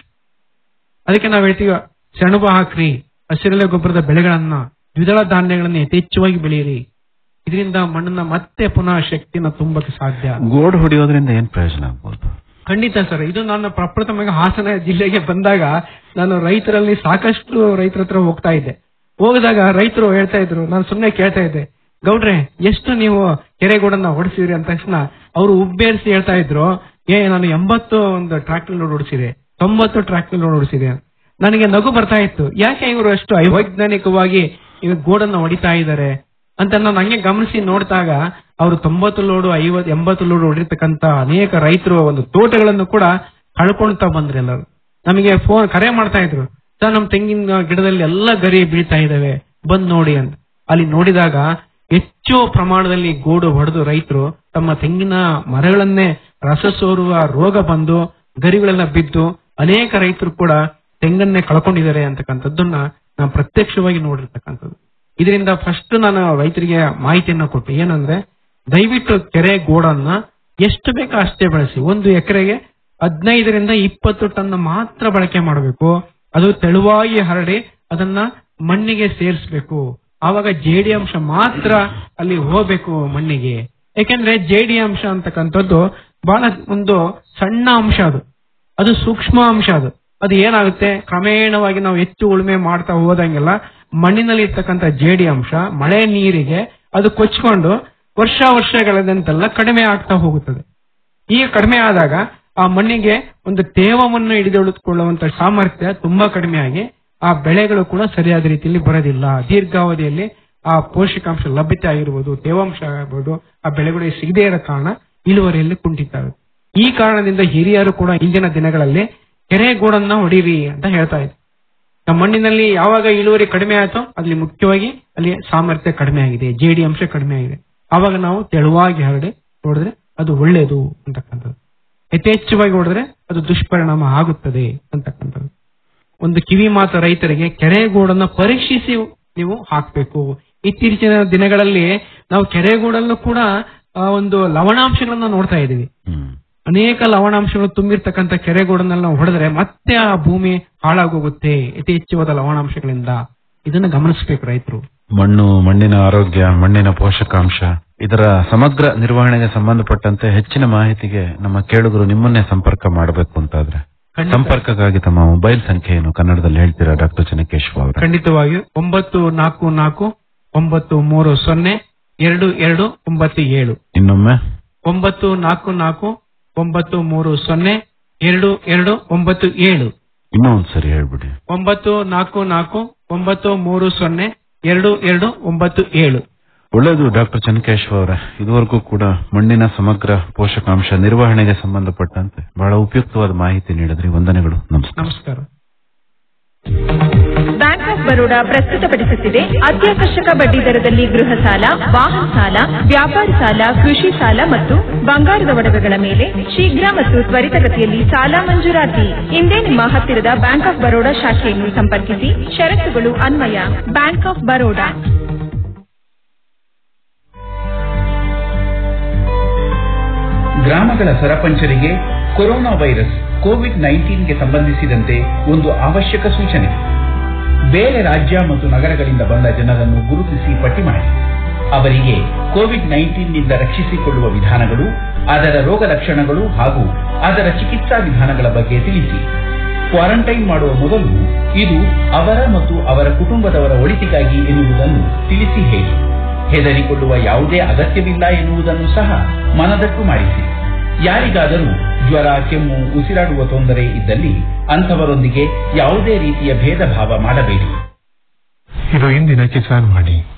ಅದಕ್ಕೆ ನಾವು ಹೇಳ್ತೀವಿ ಸೆಣಬು ಹಾಕ್ರಿ ಹಸಿರೆಲೆ ಗೊಬ್ಬರದ ಬೆಳೆಗಳನ್ನ ದ್ವಿದಳ ಧಾನ್ಯಗಳನ್ನ ಯಥೇಚ್ಛವಾಗಿ ಬೆಳೆಯಿರಿ ಇದರಿಂದ ಮಣ್ಣನ್ನ ಮತ್ತೆ ಪುನಃ ಶಕ್ತಿನ ತುಂಬಕ್ಕೆ ಸಾಧ್ಯ ಗೋಡ್ ಹೊಡೆಯೋದ್ರಿಂದ ಏನ್ ಪ್ರಯೋಜನ ಆಗ್ಬೋದು ಖಂಡಿತ ಸರ್ ಇದು ನಾನು ಪ್ರಪ್ರಥಮವಾಗಿ ಹಾಸನ ಜಿಲ್ಲೆಗೆ ಬಂದಾಗ ನಾನು ರೈತರಲ್ಲಿ ಸಾಕಷ್ಟು ರೈತರ ಹತ್ರ ಹೋಗ್ತಾ ಇದ್ದೆ ಹೋಗಿದಾಗ ರೈತರು ಹೇಳ್ತಾ ಇದ್ರು ನಾನು ಸುಮ್ಮನೆ ಕೇಳ್ತಾ ಇದ್ದೆ ಗೌಡ್ರೆ ಎಷ್ಟು ನೀವು ಕೆರೆಗೂಡನ್ನ ಹೊಡಿಸಿದ್ರಿ ಅಂದ ತಕ್ಷಣ ಅವರು ಉಬ್ಬೇರಿಸಿ ಹೇಳ್ತಾ ಇದ್ರು ಏ ನಾನು ಎಂಬತ್ತು ಒಂದು ಟ್ರಾಕ್ಟರ್ ಲೋಡ್ ಹೊಡಿಸಿದೆ ತೊಂಬತ್ತು ಟ್ರಾಕ್ಟರ್ ಲೋಡ್ ಹೊಡಿಸಿದೆ ನನಗೆ ನಗು ಬರ್ತಾ ಇತ್ತು ಯಾಕೆ ಇವರು ಅಷ್ಟು ವೈಜ್ಞಾನಿಕವಾಗಿ ಇವಾಗ ಗೋಡನ್ನ ಹೊಡಿತಾ ಇದ್ದಾರೆ ಅಂತ ನಾನು ಹಂಗೆ ಗಮನಿಸಿ ನೋಡಿದಾಗ ಅವರು ತೊಂಬತ್ತು ಲೋಡು ಐವತ್ ಎಂಬತ್ತು ಲೋಡು ಹೊಡಿರ್ತಕ್ಕಂತ ಅನೇಕ ರೈತರು ಒಂದು ತೋಟಗಳನ್ನು ಕೂಡ ಕಳ್ಕೊಳ್ತಾ ಬಂದ್ರು ಎಲ್ಲರೂ ನಮಗೆ ಫೋನ್ ಕರೆ ಮಾಡ್ತಾ ಇದ್ರು ಸರ್ ನಮ್ ತೆಂಗಿನ ಗಿಡದಲ್ಲಿ ಎಲ್ಲ ಗರಿ ಬೀಳ್ತಾ ಇದಾವೆ ಬಂದ್ ನೋಡಿ ಅಂತ ಅಲ್ಲಿ ನೋಡಿದಾಗ ಹೆಚ್ಚು ಪ್ರಮಾಣದಲ್ಲಿ ಗೋಡು ಹೊಡೆದು ರೈತರು ತಮ್ಮ ತೆಂಗಿನ ಮರಗಳನ್ನೇ ರಸ ಸೋರುವ ರೋಗ ಬಂದು ಗರಿಗಳೆಲ್ಲ ಬಿದ್ದು ಅನೇಕ ರೈತರು ಕೂಡ ತೆಂಗನ್ನೇ ಕಳ್ಕೊಂಡಿದ್ದಾರೆ ಅಂತಕ್ಕಂಥದ್ದನ್ನ ನಾವು ಪ್ರತ್ಯಕ್ಷವಾಗಿ ನೋಡಿರ್ತಕ್ಕಂಥದ್ದು ಇದರಿಂದ ಫಸ್ಟ್ ನಾನು ರೈತರಿಗೆ ಮಾಹಿತಿಯನ್ನ ಕೊಟ್ಟೆ ಏನಂದ್ರೆ ದಯವಿಟ್ಟು ಕೆರೆ ಗೋಡನ್ನ ಎಷ್ಟು ಬೇಕೋ ಅಷ್ಟೇ ಬಳಸಿ ಒಂದು ಎಕರೆಗೆ ಹದಿನೈದರಿಂದ ಇಪ್ಪತ್ತು ಟನ್ ಮಾತ್ರ ಬಳಕೆ ಮಾಡಬೇಕು ಅದು ತೆಳುವಾಗಿ ಹರಡಿ ಅದನ್ನ ಮಣ್ಣಿಗೆ ಸೇರಿಸಬೇಕು ಆವಾಗ ಜೇಡಿ ಅಂಶ ಮಾತ್ರ ಅಲ್ಲಿ ಹೋಗ್ಬೇಕು ಮಣ್ಣಿಗೆ ಯಾಕೆಂದ್ರೆ ಜೇಡಿ ಅಂಶ ಅಂತಕ್ಕಂಥದ್ದು ಬಹಳ ಒಂದು ಸಣ್ಣ ಅಂಶ ಅದು ಅದು ಸೂಕ್ಷ್ಮ ಅಂಶ ಅದು ಅದು ಏನಾಗುತ್ತೆ ಕ್ರಮೇಣವಾಗಿ ನಾವು ಹೆಚ್ಚು ಉಳುಮೆ ಮಾಡ್ತಾ ಹೋದಂಗೆಲ್ಲ ಮಣ್ಣಿನಲ್ಲಿ ಇರ್ತಕ್ಕಂಥ ಜೇಡಿ ಅಂಶ ಮಳೆ ನೀರಿಗೆ ಅದು ಕೊಚ್ಕೊಂಡು ವರ್ಷ ವರ್ಷಗಳದಂತೆಲ್ಲ ಕಡಿಮೆ ಆಗ್ತಾ ಹೋಗುತ್ತದೆ ಈಗ ಕಡಿಮೆ ಆದಾಗ ಆ ಮಣ್ಣಿಗೆ ಒಂದು ತೇವವನ್ನು ಹಿಡಿದಿಟ್ಟುಕೊಳ್ಳುವಂತ ಸಾಮರ್ಥ್ಯ ತುಂಬಾ ಕಡಿಮೆ ಆಗಿ ಆ ಬೆಳೆಗಳು ಕೂಡ ಸರಿಯಾದ ರೀತಿಯಲ್ಲಿ ಬರೋದಿಲ್ಲ ದೀರ್ಘಾವಧಿಯಲ್ಲಿ ಆ ಪೋಷಕಾಂಶ ಲಭ್ಯತೆ ಆಗಿರ್ಬೋದು ತೇವಾಂಶ ಆಗಿರ್ಬೋದು ಆ ಬೆಳೆಗಳಿಗೆ ಸಿಗದೇ ಇರೋ ಕಾರಣ ಇಳುವರಿಯಲ್ಲಿ ಕುಂಠಿತ ಆಗುತ್ತೆ ಈ ಕಾರಣದಿಂದ ಹಿರಿಯರು ಕೂಡ ಇಂದಿನ ದಿನಗಳಲ್ಲಿ ಕೆರೆಗೂಡನ್ನ ಹೊಡೀರಿ ಅಂತ ಹೇಳ್ತಾ ಇದ್ರು ನಮ್ಮ ಮಣ್ಣಿನಲ್ಲಿ ಯಾವಾಗ ಇಳುವರಿ ಕಡಿಮೆ ಆಯ್ತೋ ಅಲ್ಲಿ ಮುಖ್ಯವಾಗಿ ಅಲ್ಲಿ ಸಾಮರ್ಥ್ಯ ಕಡಿಮೆ ಆಗಿದೆ ಜೇಡಿ ಅಂಶ ಕಡಿಮೆ ಆಗಿದೆ ಆವಾಗ ನಾವು ತೆಳುವಾಗಿ ಹರಡಿ ನೋಡಿದ್ರೆ ಅದು ಒಳ್ಳೆಯದು ಅಂತಕ್ಕಂಥದ್ದು ಯಥೇಚ್ಛವಾಗಿ ಹೊಡೆದ್ರೆ ಅದು ದುಷ್ಪರಿಣಾಮ ಆಗುತ್ತದೆ ಅಂತಕ್ಕಂಥದ್ದು ಒಂದು ಕಿವಿ ಮಾತು ರೈತರಿಗೆ ಕೆರೆಗೂಡನ್ನ ಪರೀಕ್ಷಿಸಿ ನೀವು ಹಾಕ್ಬೇಕು ಇತ್ತೀಚಿನ ದಿನಗಳಲ್ಲಿ ನಾವು ಕೆರೆಗೂಡಲ್ಲೂ ಕೂಡ ಆ, ಒಂದು ಲವಣಾಂಶಗಳನ್ನ ನೋಡ್ತಾ ಇದ್ದೀವಿ ಹ್ಮ್ ಅನೇಕ ಲವಣಾಂಶಗಳು ತುಂಬಿರ್ತಕ್ಕಂಥ ಕೆರೆಗೂಡನ್ನೆಲ್ಲ ನಾವು ಹೊಡೆದ್ರೆ ಮತ್ತೆ ಆ ಭೂಮಿ ಹಾಳಾಗೋಗುತ್ತೆ ಯಥೇಚ್ಛವಾದ ಲವಣಾಂಶಗಳಿಂದ ಇದನ್ನ ಗಮನಿಸಬೇಕು ರೈತರು ಮಣ್ಣು ಮಣ್ಣಿನ ಆರೋಗ್ಯ ಮಣ್ಣಿನ ಪೋಷಕಾಂಶ ಇದರ ಸಮಗ್ರ ನಿರ್ವಹಣೆಗೆ ಸಂಬಂಧಪಟ್ಟಂತೆ ಹೆಚ್ಚಿನ ಮಾಹಿತಿಗೆ ನಮ್ಮ ಕೇಳುಗರು ನಿಮ್ಮನ್ನೇ ಸಂಪರ್ಕ ಮಾಡಬೇಕು ಅಂತಾದ್ರೆ ಖಂಡಿತ. ಸಂಪರ್ಕಕ್ಕಾಗಿ ತಮ್ಮ ಮೊಬೈಲ್ ಸಂಖ್ಯೆಯನ್ನು ಕನ್ನಡದಲ್ಲಿ ಹೇಳ್ತೀರಾ ಡಾಕ್ಟರ್ ಚೆನ್ನಕೇಶ್ವ ಅವರ ಖಂಡಿತವಾಗಿಯೂ ಒಂಬತ್ತು ನಾಲ್ಕು ನಾಲ್ಕು ಒಂಬತ್ತು ಮೂರು ಸೊನ್ನೆ ಎರಡು ಎರಡು ಒಂಬತ್ತು ಏಳು ಇನ್ನೊಮ್ಮೆ ಒಂಬತ್ತು ನಾಲ್ಕು ನಾಲ್ಕು ಒಂಬತ್ತು ಮೂರು ಸೊನ್ನೆ ಎರಡು ಎರಡು ಒಂಬತ್ತು ಏಳು ಇನ್ನೂ ಒಂದ್ಸರಿ ಹೇಳ್ಬಿಡಿ ಒಂಬತ್ತು ನಾಲ್ಕು ನಾಲ್ಕು ಒಂಬತ್ತು ಮೂರು ಸೊನ್ನೆ ಎರಡು ಎರಡು ಒಂಬತ್ತು ಏಳು ಒಳ್ಳೆಯದು ಡಾಕ್ಟರ್ ಚೆನ್ನಕೇಶ್ವ ಅವರೇ ಇದುವರೆಗೂ ಕೂಡ ಮಣ್ಣಿನ ಸಮಗ್ರ ಪೋಷಕಾಂಶ ನಿರ್ವಹಣೆಗೆ ಸಂಬಂಧಪಟ್ಟಂತೆ ಬಹಳ ಉಪಯುಕ್ತವಾದ ಮಾಹಿತಿ ನೀಡಿದ್ರಿ ವಂದನೆಗಳು ನಮಸ್ಕಾರ ನಮಸ್ಕಾರ ಬ್ಯಾಂಕ್ ಆಫ್ ಬರೋಡಾ ಪ್ರಸ್ತುತಪಡಿಸುತ್ತಿದೆ ಅತ್ಯಾಕರ್ಷಕ ಬಡ್ಡಿ ದರದಲ್ಲಿ ಗೃಹ ಸಾಲ ವಾಹನ ಸಾಲ ವ್ಯಾಪಾರ ಸಾಲ ಕೃಷಿ ಸಾಲ ಮತ್ತು ಬಂಗಾರದ ಒಡವೆಗಳ ಮೇಲೆ ಶೀಘ್ರ ಮತ್ತು ತ್ವರಿತಗತಿಯಲ್ಲಿ ಸಾಲ ಮಂಜೂರಾತಿ ಇಂದೇ ನಿಮ್ಮ ಹತ್ತಿರದ ಬ್ಯಾಂಕ್ ಆಫ್ ಬರೋಡಾ ಶಾಖೆಯನ್ನು ಸಂಪರ್ಕಿಸಿ ಷರತ್ತುಗಳು ಅನ್ವಯ ಬ್ಯಾಂಕ್ ಆಫ್ ಬರೋಡಾ ಗ್ರಾಮಗಳ ಸರಪಂಚರಿಗೆ ಕೊರೋನಾ ವೈರಸ್ ಕೋವಿಡ್ ನೈನ್ಟೀನ್ಗೆ ಸಂಬಂಧಿಸಿದಂತೆ ಒಂದು ಅವಶ್ಯಕ ಸೂಚನೆ ಬೇರೆ ರಾಜ್ಯ ಮತ್ತು ನಗರಗಳಿಂದ ಬಂದ ಜನರನ್ನು ಗುರುತಿಸಿ ಪಟ್ಟಿ ಮಾಡಿ ಅವರಿಗೆ ಕೋವಿಡ್ ನೈನ್ಟೀನ್ನಿಂದ ರಕ್ಷಿಸಿಕೊಳ್ಳುವ ವಿಧಾನಗಳು ಅದರ ರೋಗ ಲಕ್ಷಣಗಳು ಹಾಗೂ ಅದರ ಚಿಕಿತ್ಸಾ ವಿಧಾನಗಳ ಬಗ್ಗೆ ತಿಳಿಸಿ ಕ್ವಾರಂಟೈನ್ ಮಾಡುವ ಮೊದಲು ಇದು ಅವರ ಮತ್ತು ಅವರ ಕುಟುಂಬದವರ ಒಳಿತಿಗಾಗಿ ಎನ್ನುವುದನ್ನು ತಿಳಿಸಿ ಹೇಳಿ ಹೆದರಿಕೊಳ್ಳುವ ಯಾವುದೇ ಅಗತ್ಯವಿಲ್ಲ ಎನ್ನುವುದನ್ನು ಸಹ ಮನದಟ್ಟು ಮಾಡಿಸಿ ಯಾರಿಗಾದರೂ ಜ್ವರ ಕೆಮ್ಮು ಉಸಿರಾಡುವ ತೊಂದರೆ ಇದ್ದಲ್ಲಿ ಅಂಥವರೊಂದಿಗೆ ಯಾವುದೇ ರೀತಿಯ ಭೇದ ಭಾವ ಮಾಡಬೇಡಿ ಇದು ಇಂದಿನ ಕಿಸಾನ್ ವಾಣಿ